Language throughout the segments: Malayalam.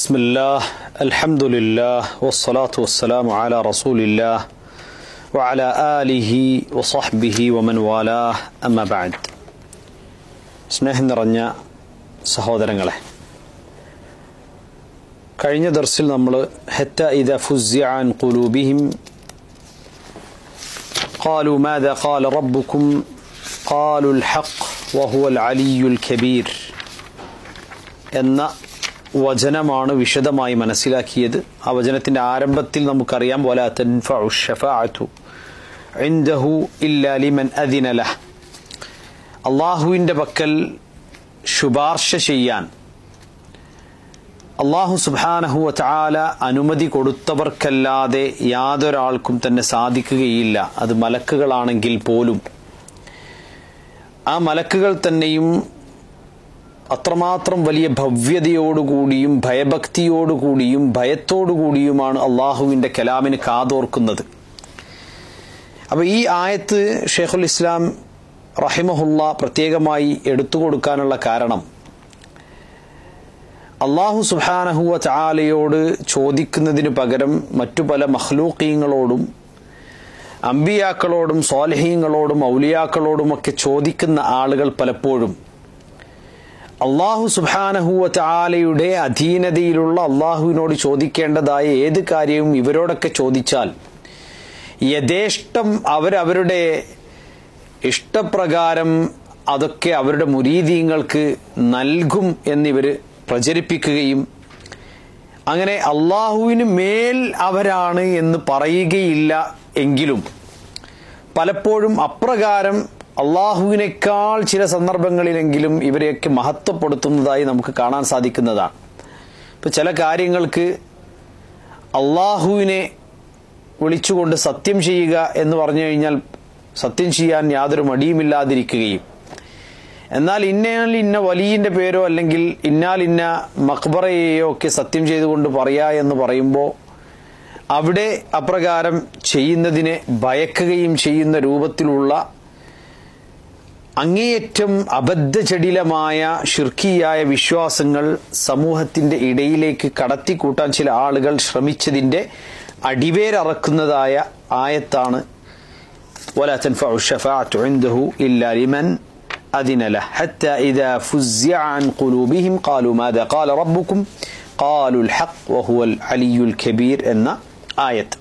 بسم الله الحمد لله والصلاة والسلام على رسول الله وعلى آله وصحبه ومن والاه أما بعد സ്നേഹം നിറഞ്ഞ സഹോദരങ്ങളെ കഴിഞ്ഞ ദർസിൽ നമ്മൾ ഹെറ്റ ഇദ ഫുസിയാൻ ഖുലൂബിഹിം قالوا ماذا قال ربكم قالوا الحق وهو العلي الكبير എന്ന വചനമാണ് വിശദമായി മനസ്സിലാക്കിയത് ആ വചനത്തിന്റെ ആരംഭത്തിൽ നമുക്കറിയാം വല തൻഫഉ ഷഫാഅതു ഇൻദഹു ഇല്ലാ ലിമൻ അദിന ലഹ് അള്ളാഹുവിൻ്റെ പക്കൽ ശുപാർശ ചെയ്യാൻ അള്ളാഹു സുബാനഹുവ ചാല അനുമതി കൊടുത്തവർക്കല്ലാതെ യാതൊരാൾക്കും തന്നെ സാധിക്കുകയില്ല അത് മലക്കുകളാണെങ്കിൽ പോലും ആ മലക്കുകൾ തന്നെയും അത്രമാത്രം വലിയ ഭവ്യതയോടുകൂടിയും ഭയഭക്തിയോടുകൂടിയും ഭയത്തോടുകൂടിയുമാണ് അള്ളാഹുവിൻ്റെ കലാമിന് കാതോർക്കുന്നത് അപ്പോൾ ഈ ആയത്ത് ഷെയ്ഖുൽ ഇസ്ലാം റഹിമഹുല്ല പ്രത്യേകമായി എടുത്തു കൊടുക്കാനുള്ള കാരണം അള്ളാഹു സുഹാനഹുവ ചാലയോട് ചോദിക്കുന്നതിന് പകരം മറ്റു പല മഹ്ലൂക്കീങ്ങളോടും അമ്പിയാക്കളോടും സ്വാലഹീങ്ങളോടും ഔലിയാക്കളോടുമൊക്കെ ചോദിക്കുന്ന ആളുകൾ പലപ്പോഴും അള്ളാഹു സുബാനഹുവ ചാലയുടെ അധീനതയിലുള്ള അള്ളാഹുവിനോട് ചോദിക്കേണ്ടതായ ഏത് കാര്യവും ഇവരോടൊക്കെ ചോദിച്ചാൽ യഥേഷ്ടം അവരവരുടെ ഇഷ്ടപ്രകാരം അതൊക്കെ അവരുടെ മുരീദീങ്ങൾക്ക് നൽകും എന്നിവർ പ്രചരിപ്പിക്കുകയും അങ്ങനെ അള്ളാഹുവിന് മേൽ അവരാണ് എന്ന് പറയുകയില്ല എങ്കിലും പലപ്പോഴും അപ്രകാരം അള്ളാഹുവിനേക്കാൾ ചില സന്ദർഭങ്ങളിലെങ്കിലും ഇവരെയൊക്കെ മഹത്വപ്പെടുത്തുന്നതായി നമുക്ക് കാണാൻ സാധിക്കുന്നതാണ് ഇപ്പൊ ചില കാര്യങ്ങൾക്ക് അള്ളാഹുവിനെ വിളിച്ചുകൊണ്ട് സത്യം ചെയ്യുക എന്ന് പറഞ്ഞു കഴിഞ്ഞാൽ സത്യം ചെയ്യാൻ യാതൊരു മടിയുമില്ലാതിരിക്കുകയും എന്നാൽ ഇന്നയാൾ ഇന്ന വലിയന്റെ പേരോ അല്ലെങ്കിൽ ഇന്നാൽ ഇന്ന മക്ബറയെയോ ഒക്കെ സത്യം ചെയ്തുകൊണ്ട് പറയാ എന്ന് പറയുമ്പോൾ അവിടെ അപ്രകാരം ചെയ്യുന്നതിനെ ഭയക്കുകയും ചെയ്യുന്ന രൂപത്തിലുള്ള അങ്ങേയറ്റം അബദ്ധജടിലമായ ഷിർക്കിയായ വിശ്വാസങ്ങൾ സമൂഹത്തിന്റെ ഇടയിലേക്ക് കടത്തിക്കൂട്ടാൻ ചില ആളുകൾ ശ്രമിച്ചതിന്റെ അടിവേരറക്കുന്നതായ ആയത്താണ് ولا تنفع الشفاعة عنده إلا لمن أذن له حتى إذا فزع عن قلوبهم قالوا ماذا قال ربكم قالوا الحق وهو العلي الكبير എന്ന ആയത്ത്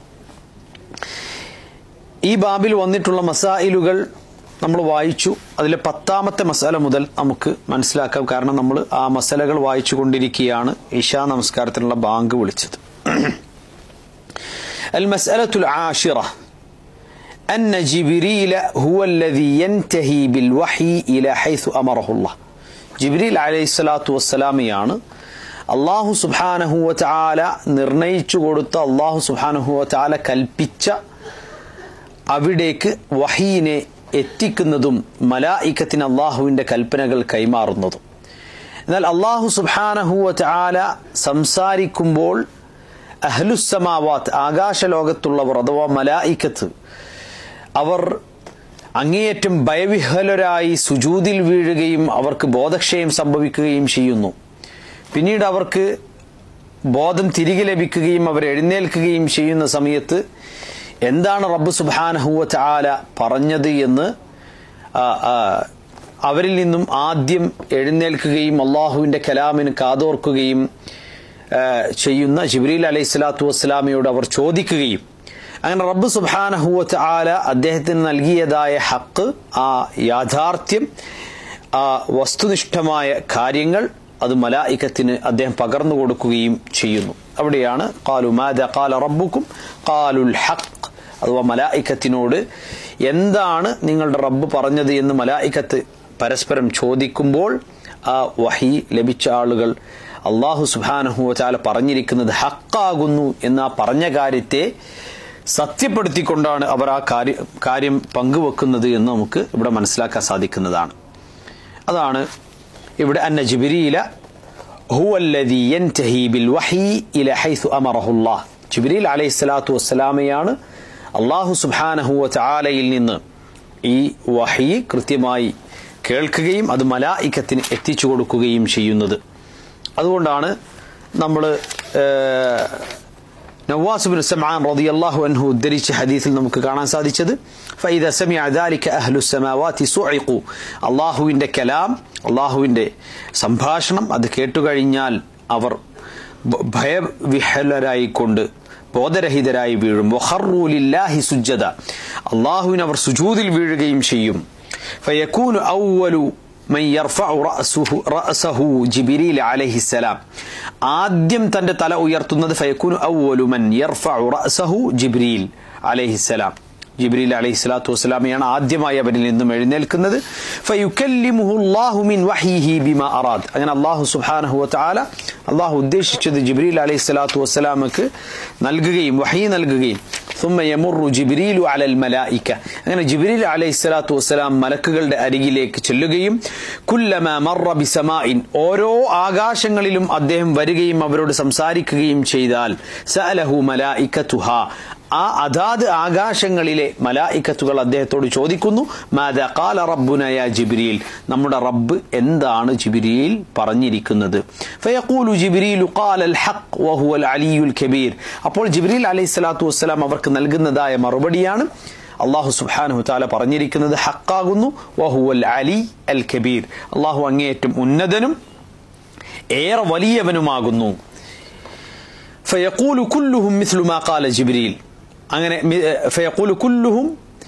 ഈ ബാബിൽ വന്നിട്ടുള്ള മസായിലുകൾ നമ്മൾ വായിച്ചു അതിലെ പത്താമത്തെ മസാല മുതൽ നമുക്ക് മനസ്സിലാക്കാം കാരണം നമ്മൾ ആ മസാലകൾ വായിച്ചു കൊണ്ടിരിക്കുകയാണ് ഇഷാ നമസ്കാരത്തിനുള്ള ബാങ്ക് വിളിച്ചത് അൽ മസ്അലത്തുൽ ആഷിറ أن جبريل هو الذي ينتهي بالوحي إلى حيث أمره الله ജിബ്രീൽ അലൈഹി സ്വലാത്തു വസ്സലാമിയാണ് അള്ളാഹു സുബാനഹുവ ചാല നിർണയിച്ചു കൊടുത്ത അള്ളാഹു സുബാനഹുവ ചാല കൽപ്പിച്ച അവിടേക്ക് വഹീനെ എത്തിക്കുന്നതും മലായിക്കത്തിന് അള്ളാഹുവിന്റെ കൽപ്പനകൾ കൈമാറുന്നതും എന്നാൽ അള്ളാഹു സുബാനഹുവ ചാല സംസാരിക്കുമ്പോൾ അഹ്ലുസമാവാത്ത് ആകാശലോകത്തുള്ളവർ അഥവാ മലായിക്കത്ത് അവർ അങ്ങേയറ്റം ഭയവിഹലരായി സുജൂതിൽ വീഴുകയും അവർക്ക് ബോധക്ഷയം സംഭവിക്കുകയും ചെയ്യുന്നു പിന്നീട് അവർക്ക് ബോധം തിരികെ ലഭിക്കുകയും അവർ എഴുന്നേൽക്കുകയും ചെയ്യുന്ന സമയത്ത് എന്താണ് റബ്ബ് സുബാനഹുവ ചാല പറഞ്ഞത് എന്ന് അവരിൽ നിന്നും ആദ്യം എഴുന്നേൽക്കുകയും അള്ളാഹുവിന്റെ കലാമിന് കാതോർക്കുകയും ചെയ്യുന്ന ജിബ്രീൽ അലൈഹി സ്വലാത്തു വസ്സലാമയോട് അവർ ചോദിക്കുകയും അങ്ങനെ റബ്ബ് സുബാനഹുവത്ത് ആല അദ്ദേഹത്തിന് നൽകിയതായ ഹക്ക് ആ യാഥാർത്ഥ്യം ആ വസ്തുനിഷ്ഠമായ കാര്യങ്ങൾ അത് മലായിക്കത്തിന് അദ്ദേഹം പകർന്നു കൊടുക്കുകയും ചെയ്യുന്നു അവിടെയാണ് കാലു മാദ കാല റബ്ബുക്കും കാലുൽ ഹക്ക് അഥവാ മലായിക്കത്തിനോട് എന്താണ് നിങ്ങളുടെ റബ്ബ് പറഞ്ഞത് എന്ന് മലായിക്കത്ത് പരസ്പരം ചോദിക്കുമ്പോൾ ആ വഹി ലഭിച്ച ആളുകൾ അള്ളാഹു സുബാനഹുവ ചാല പറഞ്ഞിരിക്കുന്നത് ഹക്കാകുന്നു എന്ന ആ പറഞ്ഞ കാര്യത്തെ സത്യപ്പെടുത്തിക്കൊണ്ടാണ് അവർ ആ കാര്യ കാര്യം പങ്കുവെക്കുന്നത് എന്ന് നമുക്ക് ഇവിടെ മനസ്സിലാക്കാൻ സാധിക്കുന്നതാണ് അതാണ് ഇവിടെ അന്ന ജിബിരിയില ജിബിരിൽ അലൈഹി സ്വലാത്തു വസ്സലാമയാണ് അള്ളാഹു സുബാനഹുവ ചാലയിൽ നിന്ന് ഈ വഹി കൃത്യമായി കേൾക്കുകയും അത് മലായിക്കത്തിന് എത്തിച്ചു കൊടുക്കുകയും ചെയ്യുന്നത് അതുകൊണ്ടാണ് നമ്മൾ നവാസുബിൻ സമാൻ റളിയല്ലാഹു അൻഹു ഉദ്ധരിച്ച ഹദീസിൽ നമുക്ക് കാണാൻ സാധിച്ചത് ഫൈദ സമിഅ ذلك അഹ്ലു السماوات صعقوا അല്ലാഹുവിന്റെ കലാം അല്ലാഹുവിന്റെ സംഭാഷണം അത് കേട്ടുകഴിഞ്ഞാൽ അവർ ഭയവിഹലരായിക്കൊണ്ട് ബോധരഹിതരായി വീഴും വഖറു ലില്ലാഹി സുജ്ജദ അല്ലാഹുവിന് അവർ സുജൂദിൽ വീഴുകയും ചെയ്യും ഫയകൂനു അവ്വലു മൻ യർഫഉ റഅസുഹു റഅസഹു ജിബ്രീൽ അലൈഹിസ്സലാം ആദ്യം തന്റെ തല ഉയർത്തുന്നത് ഫയകൂനു അവ്വലു മൻ യർഫഉ റഅസഹു ജിബ്രീൽ അലൈഹിസ്സലാം ജിബ്രീൽ അലൈഹി സ്വലാത്തു വസ്സലാമയാണ് ആദ്യമായി അവരിൽ നിന്നും എഴുന്നേൽക്കുന്നത് ഫയുക്കല്ലിമുഹു അല്ലാഹു മിൻ വഹീഹി ബിമാ അറാദ് അങ്ങനെ അല്ലാഹു സുബ്ഹാനഹു വതആല അല്ലാഹു ഉദ്ദേശിച്ചത് ജിബ്രീൽ അലൈഹി സ്വലാത്തു വസ്സലാമക്ക് നൽകുകയും വഹീ നൽകുകയും ثم يمر جبريل على الملائكة അങ്ങനെ ജിബ്രീൽ അലൈഹി സ്വലാത്തു വസ്സലാം മലക്കുകളുടെ അരികിലേക്ക് ചെല്ലുകയും കുല്ലമ മറ ബിസമാഇൻ ഓരോ ആകാശങ്ങളിലും അദ്ദേഹം വരികയും അവരോട് സംസാരിക്കുകയും ചെയ്താൽ സഅലഹു മലായിക്കത്തുഹ ആ അതാത് ആകാശങ്ങളിലെ മലായിക്കത്തുകൾ അദ്ദേഹത്തോട് ചോദിക്കുന്നു മാദ കാല റബ്ബുനയ ജിബ്രീൽ നമ്മുടെ റബ്ബ് എന്താണ് ജിബ്രീൽ പറഞ്ഞിരിക്കുന്നത് ഫയഖൂലു ജിബ്രീലു ഖാല അൽ ഹഖ് വഹുവ അൽ അലിയുൽ കബീർ അപ്പോൾ ജിബ്രീൽ അലൈഹി സ്വലാത്തു വസ്സലാം അവർക്ക് നൽകുന്നതായ മറുപടിയാണ് അള്ളാഹു സുബ്ഹാനഹു താല പറഞ്ഞിരിക്കുന്നത് ഹക്കാകുന്നു വഹുവൽ അലി അൽ കബീർ അള്ളാഹു അങ്ങേയറ്റം ഉന്നതനും ഏറെ വലിയവനുമാകുന്നു ഫയഖൂലു കുല്ലുഹും മിസ്ലു മാ ഖാല ജിബ്രീൽ അങ്ങനെ فيقول كلهم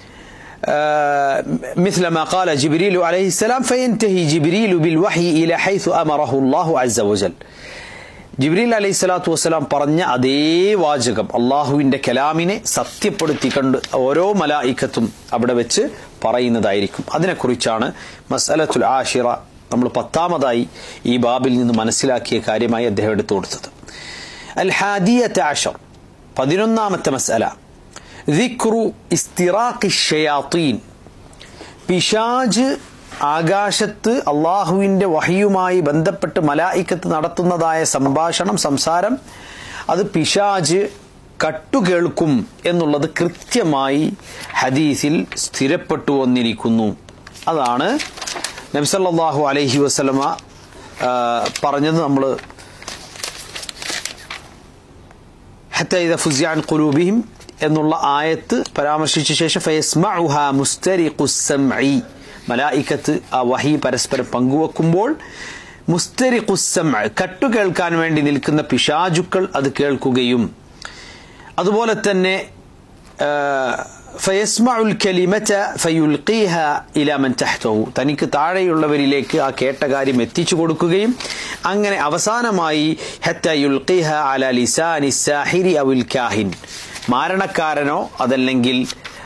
مثل ما قال جبريل عليه السلام فينتهي جبريل بالوحي إلى حيث أمره الله عز وجل ജിബ്രീൽ അലൈഹി സ്വലാത്തു വസ്സലാം പറഞ്ഞ അതേ വാചകം അള്ളാഹുവിന്റെ കലാമിനെ സത്യപ്പെടുത്തിക്കൊണ്ട് ഓരോ മലായിക്കത്തും അവിടെ വെച്ച് പറയുന്നതായിരിക്കും അതിനെക്കുറിച്ചാണ് മസലത്തുൽ ആഷിറ നമ്മൾ പത്താമതായി ഈ ബാബിൽ നിന്ന് മനസ്സിലാക്കിയ കാര്യമായി അദ്ദേഹം എടുത്തു കൊടുത്തത് അൽ ഹാദിയത്ത് ആഷർ പതിനൊന്നാമത്തെ മസല ദിക്റു ഇസ്തിറാഖി ഷയാത്തീൻ പിശാജ് ആകാശത്ത് അള്ളാഹുവിന്റെ വഹിയുമായി ബന്ധപ്പെട്ട് മലായിക്കത്ത് നടത്തുന്നതായ സംഭാഷണം സംസാരം അത് പിശാജ് കട്ടുകേൾക്കും എന്നുള്ളത് കൃത്യമായി ഹദീസിൽ സ്ഥിരപ്പെട്ടു വന്നിരിക്കുന്നു അതാണ് നബ്സല്ലാഹു അലൈഹി വസ്ലമ പറഞ്ഞത് നമ്മൾ ഹത്തൈദ ഫുസിയാൻ ഖുലൂബിഹിം എന്നുള്ള ആയത്ത് പരാമർശിച്ച ശേഷം ഫയസ്മഉഹ മുസ്തരിഖുസ്സംഇ മലായിക്കത്ത് ആ വഹി പരസ്പരം പങ്കുവെക്കുമ്പോൾ മുസ്തരിഖുസ്സംഅ കട്ടു കേൾക്കാൻ വേണ്ടി നിൽക്കുന്ന പിശാചുക്കൾ അത് കേൾക്കുകയും അതുപോലെ തന്നെ ഫയസ്മഉൽ കലിമത ഫയുൽഖീഹ ഇലാ മൻ തഹ്തഹു തനിക്ക് താഴെയുള്ളവരിലേക്ക് ആ കേട്ട കാര്യം എത്തിച്ചു കൊടുക്കുകയും അങ്ങനെ അവസാനമായി ഹത്ത യുൽഖീഹ അല ലിസാനി സാഹിരി അവുൽ കാഹിൻ മാരണക്കാരനോ അതല്ലെങ്കിൽ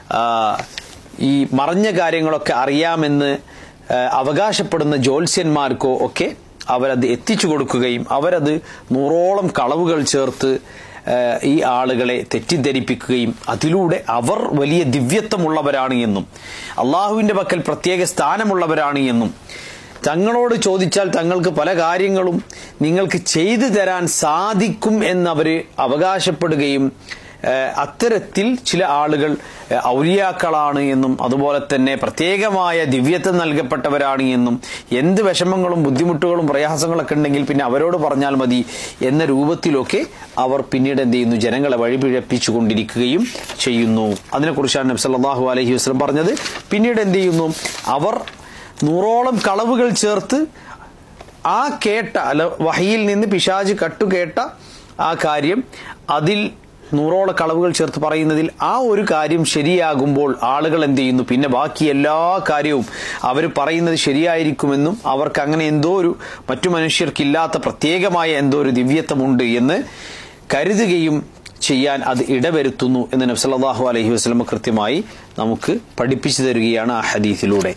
ഈ മറഞ്ഞ കാര്യങ്ങളൊക്കെ അറിയാമെന്ന് അവകാശപ്പെടുന്ന ജ്യോത്സ്യന്മാർക്കോ ഒക്കെ അവരത് എത്തിച്ചു കൊടുക്കുകയും അവരത് നൂറോളം കളവുകൾ ചേർത്ത് ഈ ആളുകളെ തെറ്റിദ്ധരിപ്പിക്കുകയും അതിലൂടെ അവർ വലിയ ദിവ്യത്വമുള്ളവരാണ് എന്നും അള്ളാഹുവിന്റെ പക്കൽ പ്രത്യേക സ്ഥാനമുള്ളവരാണ് എന്നും തങ്ങളോട് ചോദിച്ചാൽ തങ്ങൾക്ക് പല കാര്യങ്ങളും നിങ്ങൾക്ക് ചെയ്തു തരാൻ സാധിക്കും എന്നവർ അവകാശപ്പെടുകയും അത്തരത്തിൽ ചില ആളുകൾ ഔലിയാക്കളാണ് എന്നും അതുപോലെ തന്നെ പ്രത്യേകമായ ദിവ്യത്വം നൽകപ്പെട്ടവരാണ് എന്നും എന്ത് വിഷമങ്ങളും ബുദ്ധിമുട്ടുകളും പ്രയാസങ്ങളൊക്കെ ഉണ്ടെങ്കിൽ പിന്നെ അവരോട് പറഞ്ഞാൽ മതി എന്ന രൂപത്തിലൊക്കെ അവർ പിന്നീട് എന്ത് ചെയ്യുന്നു ജനങ്ങളെ വഴിപിഴപ്പിച്ചു കൊണ്ടിരിക്കുകയും ചെയ്യുന്നു അതിനെക്കുറിച്ചാണ് നബി സല്ലല്ലാഹു അലൈഹി വസല്ലം പറഞ്ഞത് പിന്നീട് എന്ത് ചെയ്യുന്നു അവർ നൂറോളം കളവുകൾ ചേർത്ത് ആ കേട്ട അല്ല വഹയിൽ നിന്ന് പിശാജ് കട്ടുകേട്ട ആ കാര്യം അതിൽ നൂറോളം കളവുകൾ ചേർത്ത് പറയുന്നതിൽ ആ ഒരു കാര്യം ശരിയാകുമ്പോൾ ആളുകൾ എന്ത് ചെയ്യുന്നു പിന്നെ ബാക്കി എല്ലാ കാര്യവും അവർ പറയുന്നത് ശരിയായിരിക്കുമെന്നും അവർക്ക് അങ്ങനെ എന്തോ ഒരു മറ്റു മനുഷ്യർക്കില്ലാത്ത പ്രത്യേകമായ എന്തോ ഒരു ദിവ്യത്വമുണ്ട് എന്ന് കരുതുകയും ചെയ്യാൻ അത് ഇടവരുത്തുന്നു എന്ന് നബ്സല്ലാഹു അലഹി വസ്ലമ കൃത്യമായി നമുക്ക് പഠിപ്പിച്ചു തരികയാണ് ആ ഹദീസിലൂടെ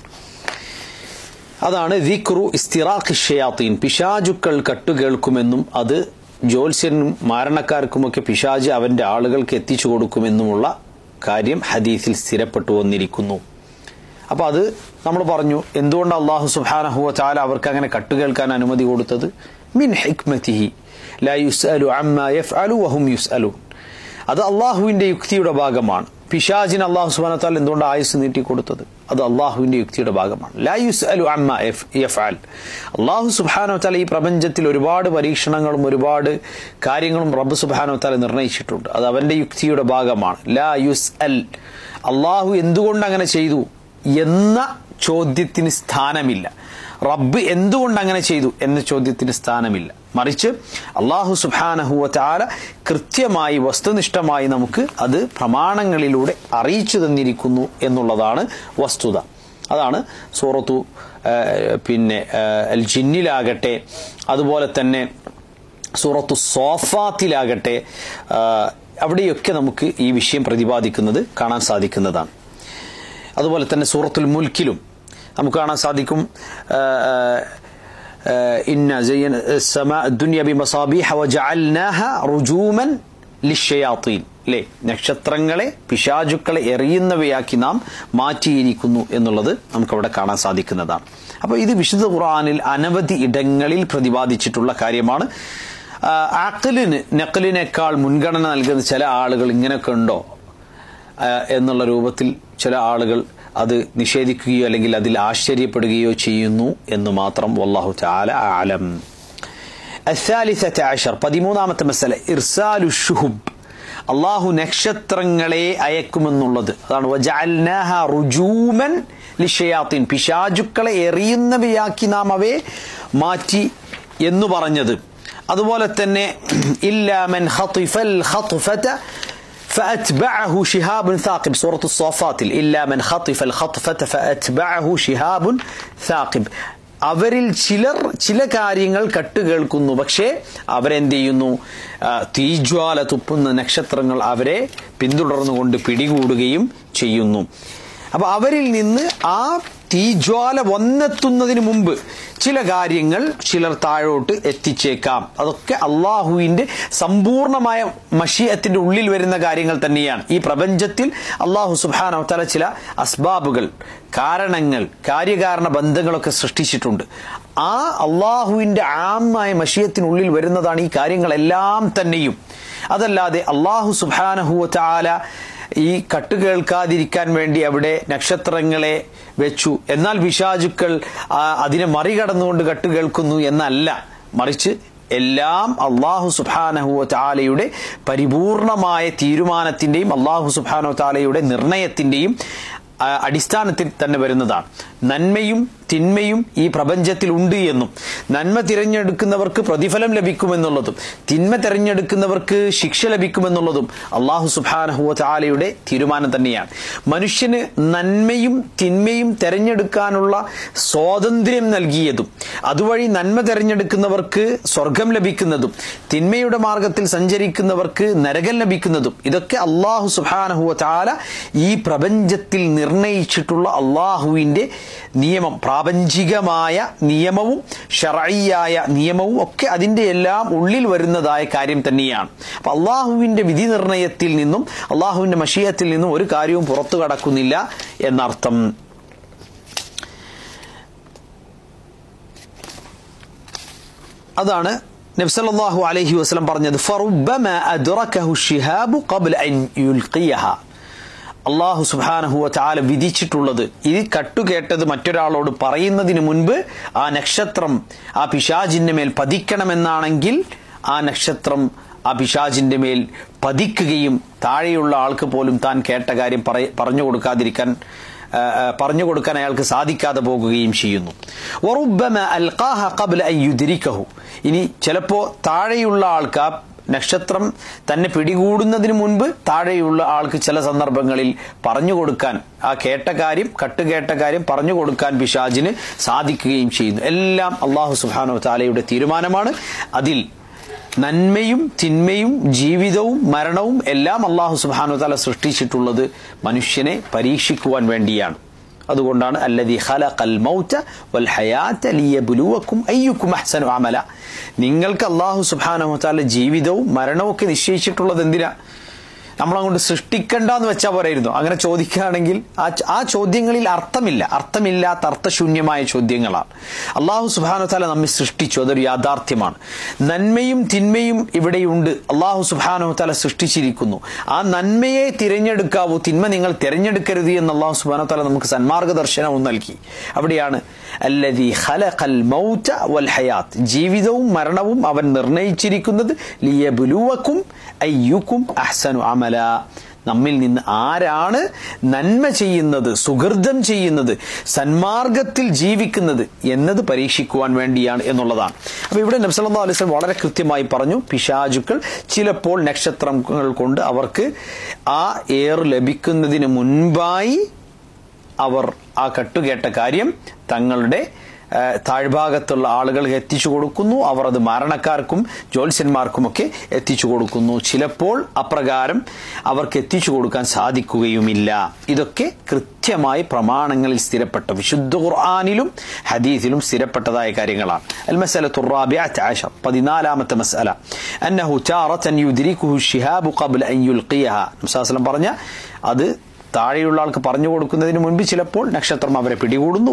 അതാണ് ദിക്റു ഇസ്തിറാഖ് ഷയാത്തീൻ പിശാജുക്കൾ കട്ടുകേൾക്കുമെന്നും അത് ജ്യോത്സ്യനും മാരണക്കാർക്കുമൊക്കെ പിശാജ് അവന്റെ ആളുകൾക്ക് എത്തിച്ചു കൊടുക്കുമെന്നുമുള്ള കാര്യം ഹദീസിൽ സ്ഥിരപ്പെട്ടു വന്നിരിക്കുന്നു അപ്പൊ അത് നമ്മൾ പറഞ്ഞു എന്തുകൊണ്ട് അള്ളാഹു സുബാനഹുവ ചാല അവർക്ക് അങ്ങനെ കട്ടുകേൾക്കാൻ അനുമതി കൊടുത്തത് മിൻ ഹിക്മത്തിഹി ലാ യുസ്അലു അമ്മ യഫ്അലു വഹും യുസ്അലു അത് അള്ളാഹുവിന്റെ യുക്തിയുടെ ഭാഗമാണ് പിശാജിന് അള്ളാഹു സുബാനത്താൽ എന്തുകൊണ്ട് ആയുസ് നീട്ടിക്കൊടുത്തത് അത് അള്ളാഹുവിന്റെ യുക്തിയുടെ ഭാഗമാണ് ലാ യുസ് അലു അമ്മ യഫ്ആൽ അള്ളാഹു സുബാനോത്താൽ ഈ പ്രപഞ്ചത്തിൽ ഒരുപാട് പരീക്ഷണങ്ങളും ഒരുപാട് കാര്യങ്ങളും റബ്ബ് സുബാനോത്താൽ നിർണയിച്ചിട്ടുണ്ട് അത് അവന്റെ യുക്തിയുടെ ഭാഗമാണ് ലാ യുസ് അൽ അള്ളാഹു എന്തുകൊണ്ട് അങ്ങനെ ചെയ്തു എന്ന ചോദ്യത്തിന് സ്ഥാനമില്ല റബ്ബ് എന്തുകൊണ്ട് അങ്ങനെ ചെയ്തു എന്ന ചോദ്യത്തിന് സ്ഥാനമില്ല മറിച്ച് അള്ളാഹു സുബാനഹുവ ചാല കൃത്യമായി വസ്തുനിഷ്ഠമായി നമുക്ക് അത് പ്രമാണങ്ങളിലൂടെ അറിയിച്ചു തന്നിരിക്കുന്നു എന്നുള്ളതാണ് വസ്തുത അതാണ് സൂറത്തു പിന്നെ അൽ ജിന്നിലാകട്ടെ അതുപോലെ തന്നെ സൂറത്തു സോഫാത്തിലാകട്ടെ അവിടെയൊക്കെ നമുക്ക് ഈ വിഷയം പ്രതിപാദിക്കുന്നത് കാണാൻ സാധിക്കുന്നതാണ് അതുപോലെ തന്നെ സൂറത്തുൽ മുൽക്കിലും നമുക്ക് കാണാൻ സാധിക്കും ഇന്ന ദുനിയ ബി മസാബിഹ വജഅൽനാഹ റുജൂമൻ ലിഷയാത്തീൻ അല്ലേ നക്ഷത്രങ്ങളെ പിശാചുക്കളെ എറിയുന്നവയാക്കി നാം മാറ്റിയിരിക്കുന്നു എന്നുള്ളത് നമുക്കവിടെ കാണാൻ സാധിക്കുന്നതാണ് അപ്പോൾ ഇത് വിശുദ്ധ ഖുർആനിൽ അനവധി ഇടങ്ങളിൽ പ്രതിപാദിച്ചിട്ടുള്ള കാര്യമാണ് ആക്കലിന് നക്കലിനേക്കാൾ മുൻഗണന നൽകുന്ന ചില ആളുകൾ ഇങ്ങനെയൊക്കെ ഉണ്ടോ എന്നുള്ള രൂപത്തിൽ ചില ആളുകൾ അത് നിഷേധിക്കുകയോ അല്ലെങ്കിൽ അതിൽ ആശ്ചര്യപ്പെടുകയോ ചെയ്യുന്നു എന്ന് മാത്രം വല്ലാഹു ചാല ആലം അസാലിസർ പതിമൂന്നാമത്തെ മസല ഇർസാലു ഷുഹുബ് അള്ളാഹു നക്ഷത്രങ്ങളെ അയക്കുമെന്നുള്ളത് അതാണ് വജഅൽനാഹ റുജൂമൻ ലിഷയാത്തിൻ പിശാചുക്കളെ എറിയുന്നവയാക്കി നാം അവയെ മാറ്റി എന്ന് പറഞ്ഞത് അതുപോലെ തന്നെ ഇല്ലാമൻ ഖതിഫൽ ഖത്ഫത فأتبعه شهاب ثاقب سورة الصافات إلا من خطف الخطفة فأتبعه شهاب ثاقب അവരിൽ ചിലർ ചില കാര്യങ്ങൾ കട്ടുകേൾക്കുന്നു പക്ഷേ അവരെന്ത് ചെയ്യുന്നു തീജ്വാല തുപ്പുന്ന നക്ഷത്രങ്ങൾ അവരെ പിന്തുടർന്നുകൊണ്ട് പിടികൂടുകയും ചെയ്യുന്നു അപ്പൊ അവരിൽ നിന്ന് ആ തീജ്വാല വന്നെത്തുന്നതിന് മുമ്പ് ചില കാര്യങ്ങൾ ചിലർ താഴോട്ട് എത്തിച്ചേക്കാം അതൊക്കെ അള്ളാഹുവിന്റെ സമ്പൂർണമായ മഷിയത്തിന്റെ ഉള്ളിൽ വരുന്ന കാര്യങ്ങൾ തന്നെയാണ് ഈ പ്രപഞ്ചത്തിൽ അള്ളാഹു സുബാന തല ചില അസ്ബാബുകൾ കാരണങ്ങൾ കാര്യകാരണ ബന്ധങ്ങളൊക്കെ സൃഷ്ടിച്ചിട്ടുണ്ട് ആ അള്ളാഹുവിന്റെ ആമായ മഷിയത്തിനുള്ളിൽ വരുന്നതാണ് ഈ കാര്യങ്ങളെല്ലാം തന്നെയും അതല്ലാതെ അള്ളാഹു സുബാനഹുവ ചാല ഈ കട്ട് കേൾക്കാതിരിക്കാൻ വേണ്ടി അവിടെ നക്ഷത്രങ്ങളെ വെച്ചു എന്നാൽ പിശാചുക്കൾ അതിനെ മറികടന്നുകൊണ്ട് കട്ട് കേൾക്കുന്നു എന്നല്ല മറിച്ച് എല്ലാം അള്ളാഹു സുബാനഹു താലയുടെ പരിപൂർണമായ തീരുമാനത്തിന്റെയും അള്ളാഹു സുബാനു താലയുടെ നിർണയത്തിന്റെയും അടിസ്ഥാനത്തിൽ തന്നെ വരുന്നതാണ് നന്മയും തിന്മയും ഈ പ്രപഞ്ചത്തിൽ ഉണ്ട് എന്നും നന്മ തിരഞ്ഞെടുക്കുന്നവർക്ക് പ്രതിഫലം ലഭിക്കുമെന്നുള്ളതും തിന്മ തിരഞ്ഞെടുക്കുന്നവർക്ക് ശിക്ഷ ലഭിക്കുമെന്നുള്ളതും അള്ളാഹു സുബാനഹുവ ചാലയുടെ തീരുമാനം തന്നെയാണ് മനുഷ്യന് നന്മയും തിന്മയും തെരഞ്ഞെടുക്കാനുള്ള സ്വാതന്ത്ര്യം നൽകിയതും അതുവഴി നന്മ തെരഞ്ഞെടുക്കുന്നവർക്ക് സ്വർഗം ലഭിക്കുന്നതും തിന്മയുടെ മാർഗത്തിൽ സഞ്ചരിക്കുന്നവർക്ക് നരകം ലഭിക്കുന്നതും ഇതൊക്കെ അള്ളാഹു സുബാനഹുവ ചാല ഈ പ്രപഞ്ചത്തിൽ നിർണയിച്ചിട്ടുള്ള അള്ളാഹുവിന്റെ നിയമം പ്രാപഞ്ചികമായ നിയമവും ഷറയ്യായ നിയമവും ഒക്കെ അതിന്റെ എല്ലാം ഉള്ളിൽ വരുന്നതായ കാര്യം തന്നെയാണ് അപ്പൊ അള്ളാഹുവിന്റെ വിധി നിർണയത്തിൽ നിന്നും അള്ളാഹുവിന്റെ മഷീയത്തിൽ നിന്നും ഒരു കാര്യവും പുറത്തു കടക്കുന്നില്ല എന്നർത്ഥം അതാണ് നബ്സല്ലാഹു അലൈഹി വസ്ലം പറഞ്ഞത് ഫറുബമ അദ്റകഹു ഷിഹാബു ഖബ്ല അൻ യുൽഖിയഹ അള്ളാഹു സുബാനഹുവ ചാല വിധിച്ചിട്ടുള്ളത് ഇത് കട്ടുകേട്ടത് മറ്റൊരാളോട് പറയുന്നതിന് മുൻപ് ആ നക്ഷത്രം ആ പിശാജിന്റെ മേൽ പതിക്കണമെന്നാണെങ്കിൽ ആ നക്ഷത്രം ആ പിശാജിന്റെ മേൽ പതിക്കുകയും താഴെയുള്ള ആൾക്ക് പോലും താൻ കേട്ട കാര്യം പറഞ്ഞു കൊടുക്കാതിരിക്കാൻ പറഞ്ഞു കൊടുക്കാൻ അയാൾക്ക് സാധിക്കാതെ പോകുകയും ചെയ്യുന്നു ഇനി ചിലപ്പോ താഴെയുള്ള ആൾക്ക് ആ നക്ഷത്രം തന്നെ പിടികൂടുന്നതിന് മുൻപ് താഴെയുള്ള ആൾക്ക് ചില സന്ദർഭങ്ങളിൽ പറഞ്ഞു കൊടുക്കാൻ ആ കേട്ട കാര്യം കട്ടുകേട്ട കാര്യം പറഞ്ഞു കൊടുക്കാൻ പിശാജിന് സാധിക്കുകയും ചെയ്യുന്നു എല്ലാം അള്ളാഹു സുബാനോ താലയുടെ തീരുമാനമാണ് അതിൽ നന്മയും തിന്മയും ജീവിതവും മരണവും എല്ലാം അള്ളാഹു സുബാനു താല സൃഷ്ടിച്ചിട്ടുള്ളത് മനുഷ്യനെ പരീക്ഷിക്കുവാൻ വേണ്ടിയാണ് അതുകൊണ്ടാണ് അല്ലതി ഖലഖൽ മൗത വൽ ഹയാത ലിയബ്ലുവക്കും അയ്യുക്കും അഹ്സനു അമല നിങ്ങൾക്ക് അല്ലാഹു സുബ്ഹാനഹു വതആല ജീവിതവും മരണവും ഒക്കെ നിശ്ചയിച്ചിട്ടുള്ളത് എന്തിനാ നമ്മളങ്ങോട്ട് സൃഷ്ടിക്കണ്ട എന്ന് വെച്ചാൽ പോരായിരുന്നു അങ്ങനെ ചോദിക്കുകയാണെങ്കിൽ ആ ആ ചോദ്യങ്ങളിൽ അർത്ഥമില്ല അർത്ഥമില്ലാത്ത അർത്ഥശൂന്യമായ ചോദ്യങ്ങളാണ് അള്ളാഹു സുബാനു താല നമ്മെ സൃഷ്ടിച്ചു അതൊരു യാഥാർത്ഥ്യമാണ് നന്മയും തിന്മയും ഇവിടെയുണ്ട് അള്ളാഹു സുബാനു താല സൃഷ്ടിച്ചിരിക്കുന്നു ആ നന്മയെ തിരഞ്ഞെടുക്കാവൂ തിന്മ നിങ്ങൾ തിരഞ്ഞെടുക്കരുത് എന്ന് അള്ളാഹു സുബാനു താല നമുക്ക് സന്മാർഗ ദർശനവും നൽകി അവിടെയാണ് അല്ലതി ഖലഖൽ മൗത വൽ ഹയാത്ത് ജീവിതവും മരണവും അവൻ നിർണയിച്ചിരിക്കുന്നത് ലിയബുലുവക്കും അയ്യുക്കും അഹ്സനു അമല നമ്മിൽ നിന്ന് ആരാണ് നന്മ ചെയ്യുന്നത് സുഹൃതം ചെയ്യുന്നത് സന്മാർഗത്തിൽ ജീവിക്കുന്നത് എന്നത് പരീക്ഷിക്കുവാൻ വേണ്ടിയാണ് എന്നുള്ളതാണ് അപ്പൊ ഇവിടെ നബ്സല്ലാ അലൈഹി സ്വലം വളരെ കൃത്യമായി പറഞ്ഞു പിശാചുക്കൾ ചിലപ്പോൾ നക്ഷത്രങ്ങൾ കൊണ്ട് അവർക്ക് ആ ഏർ ലഭിക്കുന്നതിന് മുൻപായി അവർ ആ കട്ടുകേട്ട കാര്യം തങ്ങളുടെ താഴ്ഭാഗത്തുള്ള ആളുകൾക്ക് എത്തിച്ചു കൊടുക്കുന്നു അവർ അത് മരണക്കാർക്കും ജ്യോത്സ്യന്മാർക്കുമൊക്കെ എത്തിച്ചു കൊടുക്കുന്നു ചിലപ്പോൾ അപ്രകാരം അവർക്ക് എത്തിച്ചു കൊടുക്കാൻ സാധിക്കുകയുമില്ല ഇതൊക്കെ കൃത്യമായി പ്രമാണങ്ങളിൽ സ്ഥിരപ്പെട്ട വിശുദ്ധ ഖുർആാനിലും ഹദീസിലും സ്ഥിരപ്പെട്ടതായ കാര്യങ്ങളാണ് المسألة الرابعة عشر പതിനാലാമത്തെ മസല أنه تارة يدركه الشهاب قبل أن يلقيها നബ്സാസ്ലം പറഞ്ഞ അത് താഴെയുള്ള ആൾക്ക് പറഞ്ഞു കൊടുക്കുന്നതിന് മുൻപ് ചിലപ്പോൾ നക്ഷത്രം അവരെ പിടികൂടുന്നു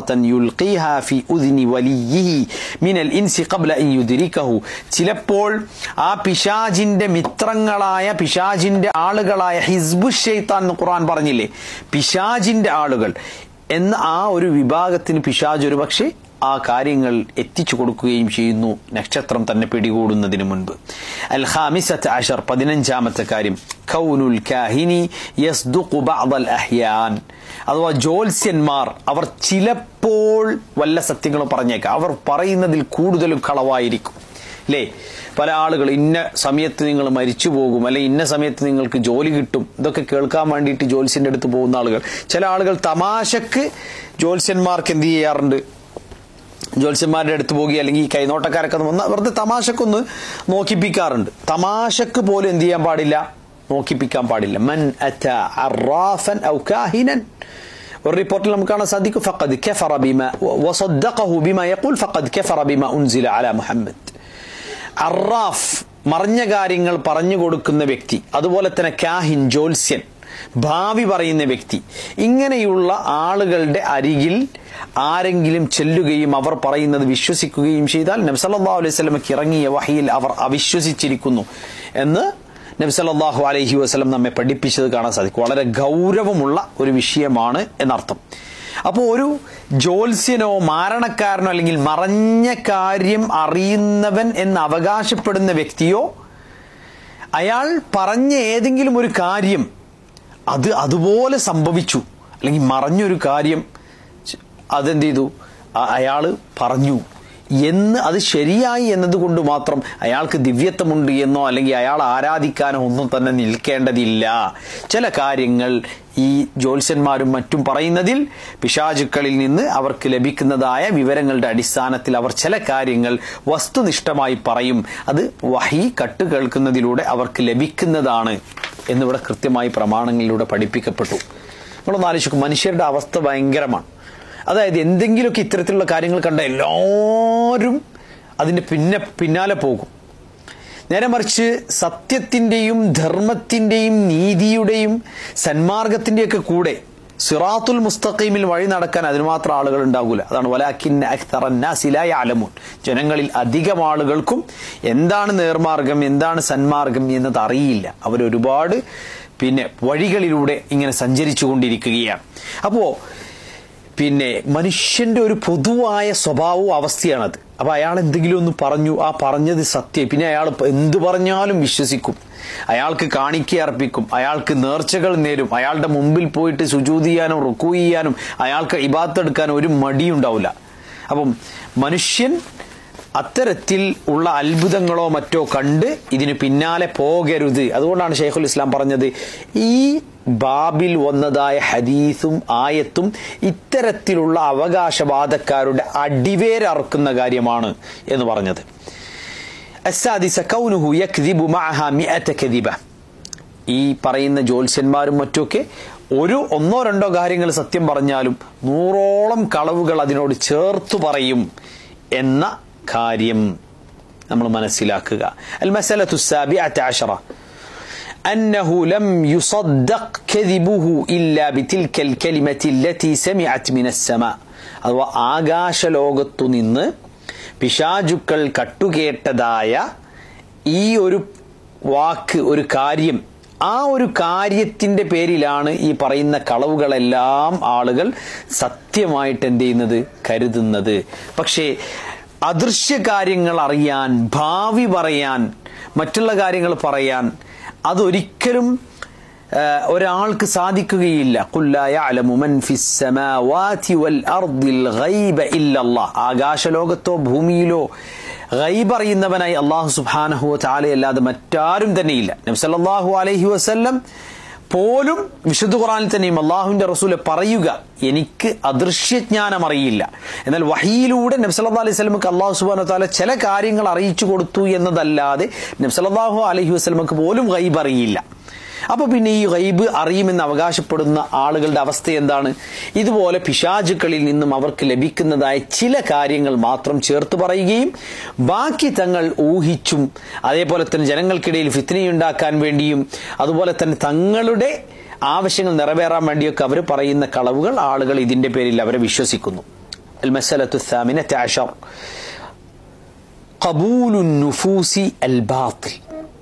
ചിലപ്പോൾ ആ പിശാജിന്റെ മിത്രങ്ങളായ പിശാജിന്റെ ആളുകളായ ഹിസ്ബു ഷെയ്ത്താൻ എന്ന് ഖുർആൻ പറഞ്ഞില്ലേ പിശാജിന്റെ ആളുകൾ എന്ന ആ ഒരു വിഭാഗത്തിന് പിശാജ് ഒരു പക്ഷേ ആ കാര്യങ്ങൾ എത്തിച്ചു കൊടുക്കുകയും ചെയ്യുന്നു നക്ഷത്രം തന്നെ പിടികൂടുന്നതിന് മുൻപ് അൽ ഖാമിസത്ത് അഷർ പതിനഞ്ചാമത്തെ കാര്യം കൗനുൽ കാഹിനി യസ്ദുഖു ബഅദൽ അഹ്യാൻ അഥവാ ജ്യോത്സ്യന്മാർ അവർ ചിലപ്പോൾ വല്ല സത്യങ്ങളും പറഞ്ഞേക്കാം അവർ പറയുന്നതിൽ കൂടുതലും കളവായിരിക്കും അല്ലേ പല ആളുകൾ ഇന്ന സമയത്ത് നിങ്ങൾ മരിച്ചു പോകും അല്ലെ ഇന്ന സമയത്ത് നിങ്ങൾക്ക് ജോലി കിട്ടും ഇതൊക്കെ കേൾക്കാൻ വേണ്ടിയിട്ട് ജ്യോത്സ്യന്റെ അടുത്ത് പോകുന്ന ആളുകൾ ചില ആളുകൾ തമാശക്ക് ജ്യോത്സ്യന്മാർക്ക് എന്ത് ചെയ്യാറുണ്ട് ജ്യോത്സ്യന്മാരുടെ അടുത്ത് പോകുക അല്ലെങ്കിൽ ഈ കൈനോട്ടക്കാരൊക്കെ വന്ന് വെറുതെ തമാശക്കൊന്ന് നോക്കിപ്പിക്കാറുണ്ട് തമാശക്ക് പോലും എന്ത് ചെയ്യാൻ പാടില്ല നോക്കിപ്പിക്കാൻ പാടില്ല മൻ അറ്റ അറാഫൻ ഔ കാഹിനൻ ഒരു റിപ്പോർട്ടിൽ നമുക്ക് കാണാൻ സാധിക്കും ഫഖദ് കഫറ ബിമ വസദ്ദഖഹു ബിമ യഖൂൽ ഫഖദ് കഫറ ബിമ ഉൻസില അലാ മുഹമ്മദ് അറാഫ് മറഞ്ഞ കാര്യങ്ങൾ പറഞ്ഞു കൊടുക്കുന്ന വ്യക്തി അതുപോലെ തന്നെ കാഹിൻ ജോത്സ്യൻ ഭാവി പറയുന്ന വ്യക്തി ഇങ്ങനെയുള്ള ആളുകളുടെ അരികിൽ ആരെങ്കിലും ചെല്ലുകയും അവർ പറയുന്നത് വിശ്വസിക്കുകയും ചെയ്താൽ നബ്സല്ലാ അലൈഹി സ്വലമക്ക് ഇറങ്ങിയ വഹിയിൽ അവർ അവിശ്വസിച്ചിരിക്കുന്നു എന്ന് നബ്സല്ലാഹു അലൈഹി വസ്ലം നമ്മെ പഠിപ്പിച്ചത് കാണാൻ സാധിക്കും വളരെ ഗൗരവമുള്ള ഒരു വിഷയമാണ് എന്നർത്ഥം അപ്പോൾ ഒരു ജ്യോത്സ്യനോ മാരണക്കാരനോ അല്ലെങ്കിൽ മറഞ്ഞ കാര്യം അറിയുന്നവൻ എന്ന് അവകാശപ്പെടുന്ന വ്യക്തിയോ അയാൾ പറഞ്ഞ ഏതെങ്കിലും ഒരു കാര്യം അത് അതുപോലെ സംഭവിച്ചു അല്ലെങ്കിൽ മറഞ്ഞൊരു കാര്യം അതെന്ത് ചെയ്തു അയാൾ പറഞ്ഞു എന്ന് അത് ശരിയായി എന്നതുകൊണ്ട് മാത്രം അയാൾക്ക് ദിവ്യത്വമുണ്ട് എന്നോ അല്ലെങ്കിൽ അയാൾ ആരാധിക്കാനോ ഒന്നും തന്നെ നിൽക്കേണ്ടതില്ല ചില കാര്യങ്ങൾ ഈ ജ്യോത്സ്യന്മാരും മറ്റും പറയുന്നതിൽ പിശാചുക്കളിൽ നിന്ന് അവർക്ക് ലഭിക്കുന്നതായ വിവരങ്ങളുടെ അടിസ്ഥാനത്തിൽ അവർ ചില കാര്യങ്ങൾ വസ്തുനിഷ്ഠമായി പറയും അത് വഹി കട്ട് കേൾക്കുന്നതിലൂടെ അവർക്ക് ലഭിക്കുന്നതാണ് എന്നിവിടെ കൃത്യമായി പ്രമാണങ്ങളിലൂടെ പഠിപ്പിക്കപ്പെട്ടു നമ്മളൊന്ന് ആലോചിക്കും മനുഷ്യരുടെ അവസ്ഥ ഭയങ്കരമാണ് അതായത് എന്തെങ്കിലുമൊക്കെ ഇത്തരത്തിലുള്ള കാര്യങ്ങൾ കണ്ട എല്ലാവരും അതിന്റെ പിന്നെ പിന്നാലെ പോകും നേരെ മറിച്ച് സത്യത്തിന്റെയും ധർമ്മത്തിന്റെയും നീതിയുടെയും സന്മാർഗത്തിന്റെയൊക്കെ കൂടെ സിറാത്തുൽ മുസ്തഖീമിൽ വഴി നടക്കാൻ അതിന് മാത്രം ആളുകൾ ഉണ്ടാകൂല അതാണ് വലാഖിൻ ആലമൂൻ ജനങ്ങളിൽ അധികം ആളുകൾക്കും എന്താണ് നേർമാർഗം എന്താണ് സന്മാർഗം എന്നത് അറിയില്ല അവരൊരുപാട് പിന്നെ വഴികളിലൂടെ ഇങ്ങനെ സഞ്ചരിച്ചു കൊണ്ടിരിക്കുകയാണ് അപ്പോ പിന്നെ മനുഷ്യന്റെ ഒരു പൊതുവായ സ്വഭാവവും അവസ്ഥയാണത് അപ്പൊ അയാൾ എന്തെങ്കിലും ഒന്ന് പറഞ്ഞു ആ പറഞ്ഞത് സത്യം പിന്നെ അയാൾ എന്ത് പറഞ്ഞാലും വിശ്വസിക്കും അയാൾക്ക് കാണിക്ക അർപ്പിക്കും അയാൾക്ക് നേർച്ചകൾ നേരും അയാളുടെ മുമ്പിൽ പോയിട്ട് സുജൂതി ചെയ്യാനും റുക്കു ചെയ്യാനും അയാൾക്ക് ഇബാത്തെടുക്കാനും ഒരു മടിയുണ്ടാവില്ല അപ്പം മനുഷ്യൻ അത്തരത്തിൽ ഉള്ള അത്ഭുതങ്ങളോ മറ്റോ കണ്ട് ഇതിന് പിന്നാലെ പോകരുത് അതുകൊണ്ടാണ് ഷെയ്ഖുൽ ഇസ്ലാം പറഞ്ഞത് ഈ ബാബിൽ വന്നതായ ഹദീസും ആയത്തും ഇത്തരത്തിലുള്ള അവകാശവാദക്കാരുടെ അടിവേരറുക്കുന്ന കാര്യമാണ് എന്ന് പറഞ്ഞത് അസാദിസ കൗനുഹു യക്ദിബു മഅഹ മിഅത കദിബ ഈ പറയുന്ന ജ്യോത്സ്യന്മാരും മറ്റുമൊക്കെ ഒരു ഒന്നോ രണ്ടോ കാര്യങ്ങൾ സത്യം പറഞ്ഞാലും നൂറോളം കളവുകൾ അതിനോട് ചേർത്തു പറയും എന്ന കാര്യം നമ്മൾ മനസ്സിലാക്കുക അൽ മസലത്തു സാബിഅത അശറ أنه لم يصدق كذبه إلا بتلك الكلمة التي سمعت من السماء അഥവാ ആകാശലോകത്തു നിന്ന് പിശാചുക്കൾ കട്ടുകേട്ടതായ ഈ ഒരു വാക്ക് ഒരു കാര്യം ആ ഒരു കാര്യത്തിന്റെ പേരിലാണ് ഈ പറയുന്ന കളവുകളെല്ലാം ആളുകൾ സത്യമായിട്ട് എന്ത് ചെയ്യുന്നത് കരുതുന്നത് പക്ഷേ അദൃശ്യ കാര്യങ്ങൾ അറിയാൻ ഭാവി പറയാൻ മറ്റുള്ള കാര്യങ്ങൾ പറയാൻ അതൊരിക്കലും ഏഹ്, ഒരാൾക്ക് സാധിക്കുകയില്ല ഖുല്ലായ അലമുമൻ ഫിസ്സമാവാതി വൽ അർദിൽ ഗൈബ ഇല്ലല്ലാഹ് ആകാശലോകത്തോ ഭൂമിയിലോ ഗൈബ് അറിയുന്നവനായി അള്ളാഹു സുബ്ഹാനഹു വതആല അല്ലാതെ മറ്റാരും തന്നെയില്ല നബി സല്ലല്ലാഹു അലൈഹി വസല്ലം പോലും വിശുദ്ധ ഖുറാനിൽ തന്നെയും അള്ളാഹുവിന്റെ റസൂല് പറയുക എനിക്ക് അദൃശ്യജ്ഞാനം അറിയില്ല എന്നാൽ വഹിയിലൂടെ നബ്സല്ലാ അലൈഹി സ്വലമക്ക് അള്ളാഹു സുബാന താല ചില കാര്യങ്ങൾ അറിയിച്ചു കൊടുത്തു എന്നതല്ലാതെ നബ്സല്ലാഹു അലൈഹി വസ്ലമക്ക് പോലും ഗൈബ് അറിയില്ല അപ്പൊ പിന്നെ ഈ ഗൈബ് അറിയുമെന്ന് അവകാശപ്പെടുന്ന ആളുകളുടെ അവസ്ഥ എന്താണ് ഇതുപോലെ പിശാചുക്കളിൽ നിന്നും അവർക്ക് ലഭിക്കുന്നതായ ചില കാര്യങ്ങൾ മാത്രം ചേർത്ത് പറയുകയും ബാക്കി തങ്ങൾ ഊഹിച്ചും അതേപോലെ തന്നെ ജനങ്ങൾക്കിടയിൽ ഫിത്തിനയുണ്ടാക്കാൻ വേണ്ടിയും അതുപോലെ തന്നെ തങ്ങളുടെ ആവശ്യങ്ങൾ നിറവേറാൻ വേണ്ടിയൊക്കെ അവർ പറയുന്ന കളവുകൾ ആളുകൾ ഇതിന്റെ പേരിൽ അവരെ വിശ്വസിക്കുന്നു المسألة الثامنة عشر قبول النفوس الباطل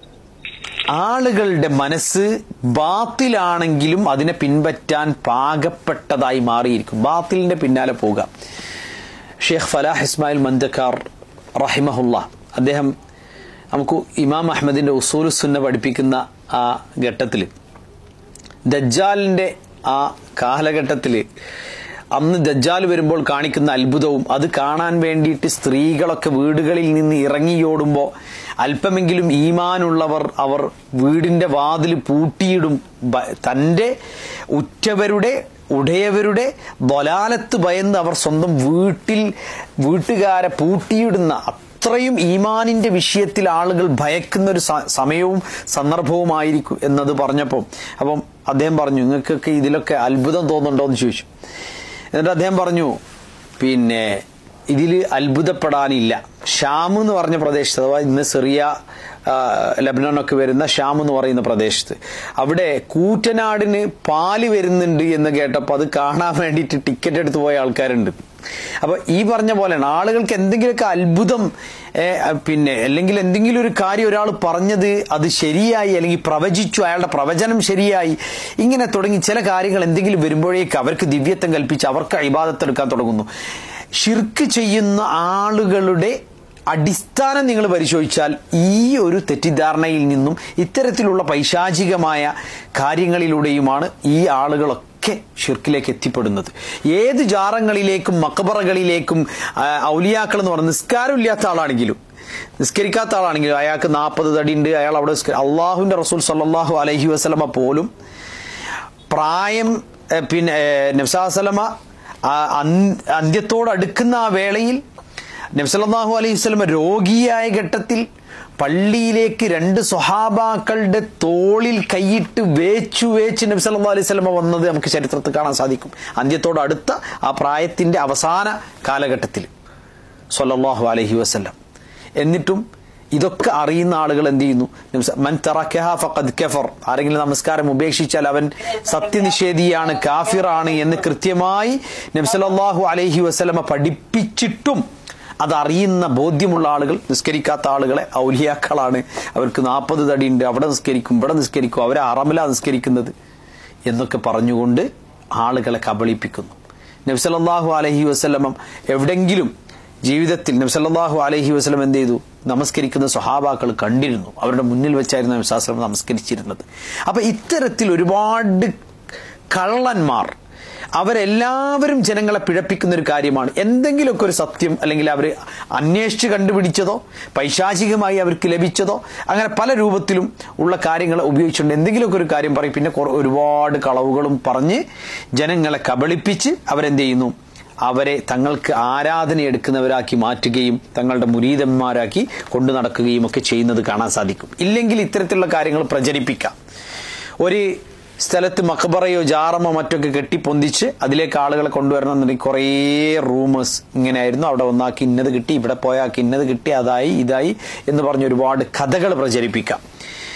ആളുകളുടെ മനസ്സ് ബാത്തിലാണെങ്കിലും അതിനെ പിൻപറ്റാൻ പാകപ്പെട്ടതായി മാറിയിരിക്കും ബാത്തിലിന്റെ പിന്നാലെ പോവുക ഷെയ്ഖ് ഫലാഹ് ഇസ്മായിൽ മന്ദക്കാർ റഹിമഹുല്ല അദ്ദേഹം നമുക്ക് ഇമാം അഹമ്മദിന്റെ ഉസൂൽ സുന്ന പഠിപ്പിക്കുന്ന ആ ഘട്ടത്തിൽ ദജ്ജാലിന്റെ ആ കാലഘട്ടത്തിൽ അന്ന് ദജ്ജാൽ വരുമ്പോൾ കാണിക്കുന്ന അത്ഭുതവും അത് കാണാൻ വേണ്ടിയിട്ട് സ്ത്രീകളൊക്കെ വീടുകളിൽ നിന്ന് ഇറങ്ങിയോടുമ്പോൾ അല്പമെങ്കിലും ഈമാനുള്ളവർ അവർ വീടിന്റെ വാതിൽ പൂട്ടിയിടും ബ- തന്റെ ഉറ്റവരുടെ ഉടയവരുടെ ബലാലത്ത് ഭയന്ന് അവർ സ്വന്തം വീട്ടിൽ വീട്ടുകാരെ പൂട്ടിയിടുന്ന അത്രയും ഈമാനിന്റെ വിഷയത്തിൽ ആളുകൾ ഭയക്കുന്ന ഒരു സ- സമയവും സന്ദർഭവുമായിരിക്കും എന്നത് പറഞ്ഞപ്പോൾ അപ്പം അദ്ദേഹം പറഞ്ഞു നിങ്ങൾക്കൊക്കെ ഇതിലൊക്കെ അത്ഭുതം തോന്നുന്നുണ്ടോ എന്ന് ചോദിച്ചു എന്നിട്ട് അദ്ദേഹം പറഞ്ഞു പിന്നെ ഇതിൽ അത്ഭുതപ്പെടാനില്ല ഷാം എന്ന് പറഞ്ഞ പ്രദേശത്ത് അഥവാ ഇന്ന് സിറിയ ആ, ലബനനൊക്കെ വരുന്ന ഷാം എന്ന് പറയുന്ന പ്രദേശത്ത് അവിടെ കൂറ്റനാടിന് പാല് വരുന്നുണ്ട് എന്ന് കേട്ടപ്പോൾ അത് കാണാൻ വേണ്ടിയിട്ട് ടിക്കറ്റ് എടുത്തു പോയ ആൾക്കാരുണ്ട് അപ്പൊ ഈ പറഞ്ഞ പോലെയാണ് ആളുകൾക്ക് എന്തെങ്കിലുമൊക്കെ അത്ഭുതം ഏ, പിന്നെ അല്ലെങ്കിൽ എന്തെങ്കിലും ഒരു കാര്യം ഒരാൾ പറഞ്ഞത് അത് ശരിയായി അല്ലെങ്കിൽ പ്രവചിച്ചു അയാളുടെ പ്രവചനം ശരിയായി ഇങ്ങനെ തുടങ്ങി ചില കാര്യങ്ങൾ എന്തെങ്കിലും വരുമ്പോഴേക്ക് അവർക്ക് ദിവ്യത്വം കൽപ്പിച്ച് അവർക്ക് ഇബാദത്തെടുക്കാൻ തുടങ്ങുന്നു ഷിർക്ക് ചെയ്യുന്ന ആളുകളുടെ അടിസ്ഥാനം നിങ്ങൾ പരിശോധിച്ചാൽ ഈ ഒരു തെറ്റിദ്ധാരണയിൽ നിന്നും ഇത്തരത്തിലുള്ള പൈശാചികമായ കാര്യങ്ങളിലൂടെയുമാണ് ഈ ആളുകളൊക്കെ ഷിർക്കിലേക്ക് എത്തിപ്പെടുന്നത് ഏത് ജാറങ്ങളിലേക്കും മക്കബറകളിലേക്കും ആ, ഔലിയാക്കൾ എന്ന് പറഞ്ഞ നിസ്കാരമില്ലാത്ത ആളാണെങ്കിലും നിസ്കരിക്കാത്ത ആളാണെങ്കിലും അയാൾക്ക് നാൽപ്പത് തടിയുണ്ട് അയാൾ അവിടെ നിസ്ക- അള്ളാഹുവിന്റെ റസൂൽ സല്ലല്ലാഹു അലൈഹി വസല്ലമ പോലും പ്രായം ഏഹ്, പിന്നെ ഏഹ്, നബ്സാസലമ ആ അന്- അന്ത്യത്തോടടുക്കുന്ന ആ വേളയിൽ നബ്സല്ലാഹു അലൈഹി വസല്ലമ രോഗിയായ ഘട്ടത്തിൽ പള്ളിയിലേക്ക് രണ്ട് സ്വഹാബാക്കളുടെ തോളിൽ കൈയിട്ട് വേച്ചു വേച്ച് നബി സല്ലല്ലാഹു അലൈഹി വസല്ലമ വന്നത് നമുക്ക് ചരിത്രത്തിൽ കാണാൻ സാധിക്കും അന്ത്യത്തോടടുത്ത ആ പ്രായത്തിന്റെ അവസാന കാലഘട്ടത്തിൽ സല്ലല്ലാഹു അലൈഹി വസല്ലം എന്നിട്ടും ഇതൊക്കെ അറിയുന്ന ആളുകൾ എന്ത് ചെയ്യുന്നു നംസ- മൻ തറക്കഹ ഫഖദ് കഫർ ആരെങ്കിലും നമസ്കാരം ഉപേക്ഷിച്ചാൽ അവൻ സത്യനിഷേധിയാണ് കാഫിറാണ് എന്ന് കൃത്യമായി നബ്സലല്ലാഹു അലൈഹി വസല്ലമ പഠിപ്പിച്ചിട്ടും അതറിയുന്ന ബോധ്യമുള്ള ആളുകൾ നിസ്കരിക്കാത്ത ആളുകളെ ഔലിയാക്കളാണ് അവർക്ക് നാൽപ്പത് തടിയുണ്ട് അവിടെ നിസ്കരിക്കും ഇവിടെ നിസ്കരിക്കും അവരെ അറമല നിസ്കരിക്കുന്നത് എന്നൊക്കെ പറഞ്ഞുകൊണ്ട് ആളുകളെ കബളിപ്പിക്കുന്നു നബ്സലല്ലാഹു അലഹി വസ്ലമം എവിടെങ്കിലും ജീവിതത്തിൽ നബ്സല്ലാഹു അലഹി വസ്ലം എന്ത് ചെയ്തു നമസ്കരിക്കുന്ന സ്വഹാബാക്കൾ കണ്ടിരുന്നു അവരുടെ മുന്നിൽ വെച്ചായിരുന്നു നബ്സാസ്ലം നമസ്കരിച്ചിരുന്നത് അപ്പൊ ഇത്തരത്തിൽ ഒരുപാട് കള്ളന്മാർ അവരെല്ലാവരും ജനങ്ങളെ പിഴപ്പിക്കുന്ന ഒരു കാര്യമാണ് എന്തെങ്കിലുമൊക്കെ ഒരു സത്യം അല്ലെങ്കിൽ അവർ അന്വേഷിച്ച് കണ്ടുപിടിച്ചതോ പൈശാചികമായി അവർക്ക് ലഭിച്ചതോ അങ്ങനെ പല രൂപത്തിലും ഉള്ള കാര്യങ്ങൾ ഉപയോഗിച്ചുകൊണ്ട് എന്തെങ്കിലുമൊക്കെ ഒരു കാര്യം പറയും പിന്നെ കുറെ- ഒരുപാട് കളവുകളും പറഞ്ഞ് ജനങ്ങളെ കബളിപ്പിച്ച് അവരെന്ത് ചെയ്യുന്നു അവരെ തങ്ങൾക്ക് ആരാധന എടുക്കുന്നവരാക്കി മാറ്റുകയും തങ്ങളുടെ മുരീതന്മാരാക്കി കൊണ്ടു നടക്കുകയും ഒക്കെ ചെയ്യുന്നത് കാണാൻ സാധിക്കും ഇല്ലെങ്കിൽ ഇത്തരത്തിലുള്ള കാര്യങ്ങൾ പ്രചരിപ്പിക്കാം ഒരു സ്ഥലത്ത് മക്ബറയോ ജാറമോ മറ്റൊക്കെ കെട്ടിപ്പൊന്തിച്ച് അതിലേക്ക് ആളുകളെ കൊണ്ടുവരണമെന്നുണ്ടെങ്കിൽ കുറേ റൂമേഴ്സ് ഇങ്ങനെയായിരുന്നു അവിടെ ഒന്നാക്കി ഇന്നത് കിട്ടി ഇവിടെ പോയാക്കി ഇന്നത് കിട്ടി അതായി ഇതായി എന്ന് പറഞ്ഞ് ഒരുപാട് കഥകൾ പ്രചരിപ്പിക്കാം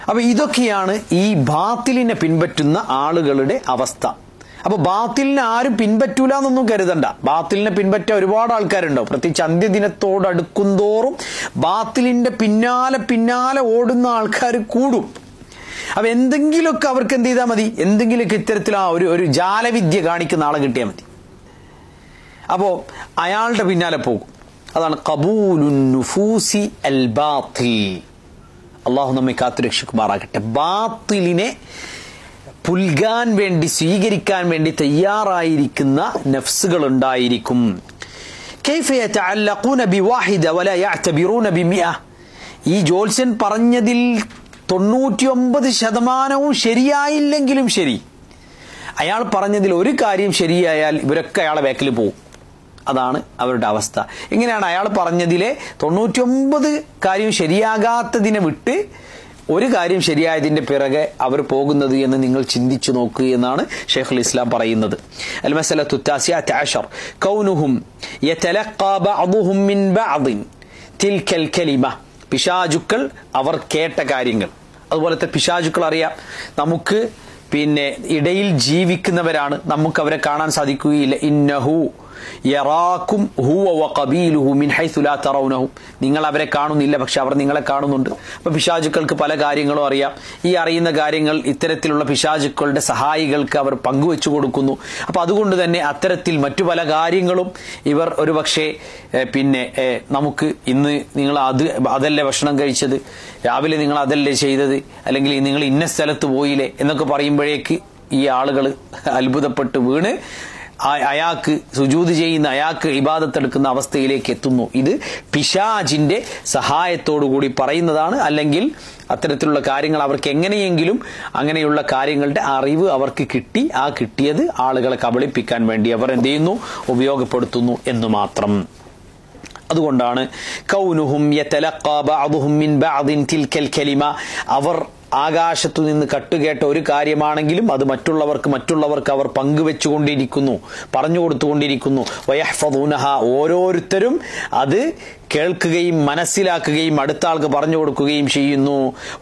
അപ്പൊ ഇതൊക്കെയാണ് ഈ ബാത്തിലിനെ പിൻപറ്റുന്ന ആളുകളുടെ അവസ്ഥ അപ്പൊ ബാത്തിലിനെ ആരും പിൻപറ്റൂല എന്നൊന്നും കരുതണ്ട ബാത്തിലിനെ പിൻപറ്റാൻ ഒരുപാട് ആൾക്കാരുണ്ടാവും പ്രത്യേകിച്ച് അന്ത്യദിനത്തോട് അടുക്കുന്തോറും ബാത്തിലിന്റെ പിന്നാലെ പിന്നാലെ ഓടുന്ന ആൾക്കാർ കൂടും അപ്പൊ എന്തെങ്കിലുമൊക്കെ അവർക്ക് എന്ത് ചെയ്താൽ മതി എന്തെങ്കിലുമൊക്കെ ഇത്തരത്തിൽ ആ ഒരു ഒരു ജാലവിദ്യ കാണിക്കുന്ന ആളെ കിട്ടിയാൽ മതി അപ്പോ അയാളുടെ പിന്നാലെ പോകും അതാണ് കബൂലുൻ നുഫൂസി അൽ ബാത്തിൽ അള്ളാഹു നമ്മെ കാത്തുരക്ഷിക്കുമാറാകട്ടെ ബാത്തിലിനെ പുൽകാൻ വേണ്ടി സ്വീകരിക്കാൻ വേണ്ടി തയ്യാറായിരിക്കുന്ന നഫ്സുകൾ ഉണ്ടായിരിക്കും كيف يتعلقون بواحدة ولا يعتبرون بمئة ഈ ജോത്സ്യൻ പറഞ്ഞതിൽ തൊണ്ണൂറ്റിയൊമ്പത് ശതമാനവും ശരിയായില്ലെങ്കിലും ശരി അയാൾ പറഞ്ഞതിൽ ഒരു കാര്യം ശരിയായാൽ ഇവരൊക്കെ അയാളെ ബാക്കിൽ പോകും അതാണ് അവരുടെ അവസ്ഥ എങ്ങനെയാണ് അയാൾ പറഞ്ഞതിലെ തൊണ്ണൂറ്റിയൊമ്പത് കാര്യം ശരിയാകാത്തതിനെ വിട്ട് ഒരു കാര്യം ശരിയായതിന്റെ പിറകെ അവർ പോകുന്നത് എന്ന് നിങ്ങൾ ചിന്തിച്ചു നോക്കുക എന്നാണ് ഷെയ്ഖുൽ ഇസ്ലാം പറയുന്നത് അൽമസലത്തു التاسعة عشر كونهم يتلقى بعضهم من بعض تلك الكلمة പിശാചുക്കൾ അവർ കേട്ട കാര്യങ്ങൾ അതുപോലത്തെ പിശാചുക്കൾ അറിയാം നമുക്ക് പിന്നെ ഇടയിൽ ജീവിക്കുന്നവരാണ് നമുക്ക് അവരെ കാണാൻ സാധിക്കുകയില്ല ഇന്നഹു യറാക്കും ഹുവ വഖബീലുഹു മിൻ ഹൈസു ലാ തറൗനഹു നിങ്ങൾ അവരെ കാണുന്നില്ല പക്ഷെ അവർ നിങ്ങളെ കാണുന്നുണ്ട് അപ്പൊ പിശാചുക്കൾക്ക് പല കാര്യങ്ങളും അറിയാം ഈ അറിയുന്ന കാര്യങ്ങൾ ഇത്തരത്തിലുള്ള പിശാചുക്കളുടെ സഹായികൾക്ക് അവർ പങ്കുവെച്ചു കൊടുക്കുന്നു അപ്പൊ അതുകൊണ്ട് തന്നെ അത്തരത്തിൽ മറ്റു പല കാര്യങ്ങളും ഇവർ ഒരുപക്ഷെ ഏഹ്, പിന്നെ ഏഹ്, നമുക്ക് ഇന്ന് നിങ്ങൾ അത് അതല്ലേ ഭക്ഷണം കഴിച്ചത് രാവിലെ നിങ്ങൾ അതല്ലേ ചെയ്തത് അല്ലെങ്കിൽ നിങ്ങൾ ഇന്ന സ്ഥലത്ത് പോയില്ലേ എന്നൊക്കെ പറയുമ്പോഴേക്ക് ഈ ആളുകൾ അത്ഭുതപ്പെട്ട് വീണ് ആ- അയാൾക്ക് സുജൂത് ചെയ്യുന്ന അയാൾക്ക് ഇബാദത്തെടുക്കുന്ന അവസ്ഥയിലേക്ക് എത്തുന്നു ഇത് പിശാജിന്റെ സഹായത്തോടു കൂടി പറയുന്നതാണ് അല്ലെങ്കിൽ അത്തരത്തിലുള്ള കാര്യങ്ങൾ അവർക്ക് എങ്ങനെയെങ്കിലും അങ്ങനെയുള്ള കാര്യങ്ങളുടെ അറിവ് അവർക്ക് കിട്ടി ആ കിട്ടിയത് ആളുകളെ കബളിപ്പിക്കാൻ വേണ്ടി അവർ എന്ത് ചെയ്യുന്നു ഉപയോഗപ്പെടുത്തുന്നു എന്ന് മാത്രം അതുകൊണ്ടാണ് കൗനുഹും യതലഖാ ബഅദുഹും മിൻ ബഅദിൻ തിൽക്കൽ കലിമ അവർ ആകാശത്തു നിന്ന് കട്ടുകേട്ട ഒരു കാര്യമാണെങ്കിലും അത് മറ്റുള്ളവർക്ക് മറ്റുള്ളവർക്ക് അവർ പങ്കുവെച്ചുകൊണ്ടിരിക്കുന്നു പറഞ്ഞു കൊടുത്തുകൊണ്ടിരിക്കുന്നു വയഹ്ഫദൂനഹ ഓരോരുത്തരും അത് കേൾക്കുകയും മനസ്സിലാക്കുകയും അടുത്ത ആൾക്ക് പറഞ്ഞു കൊടുക്കുകയും ചെയ്യുന്നു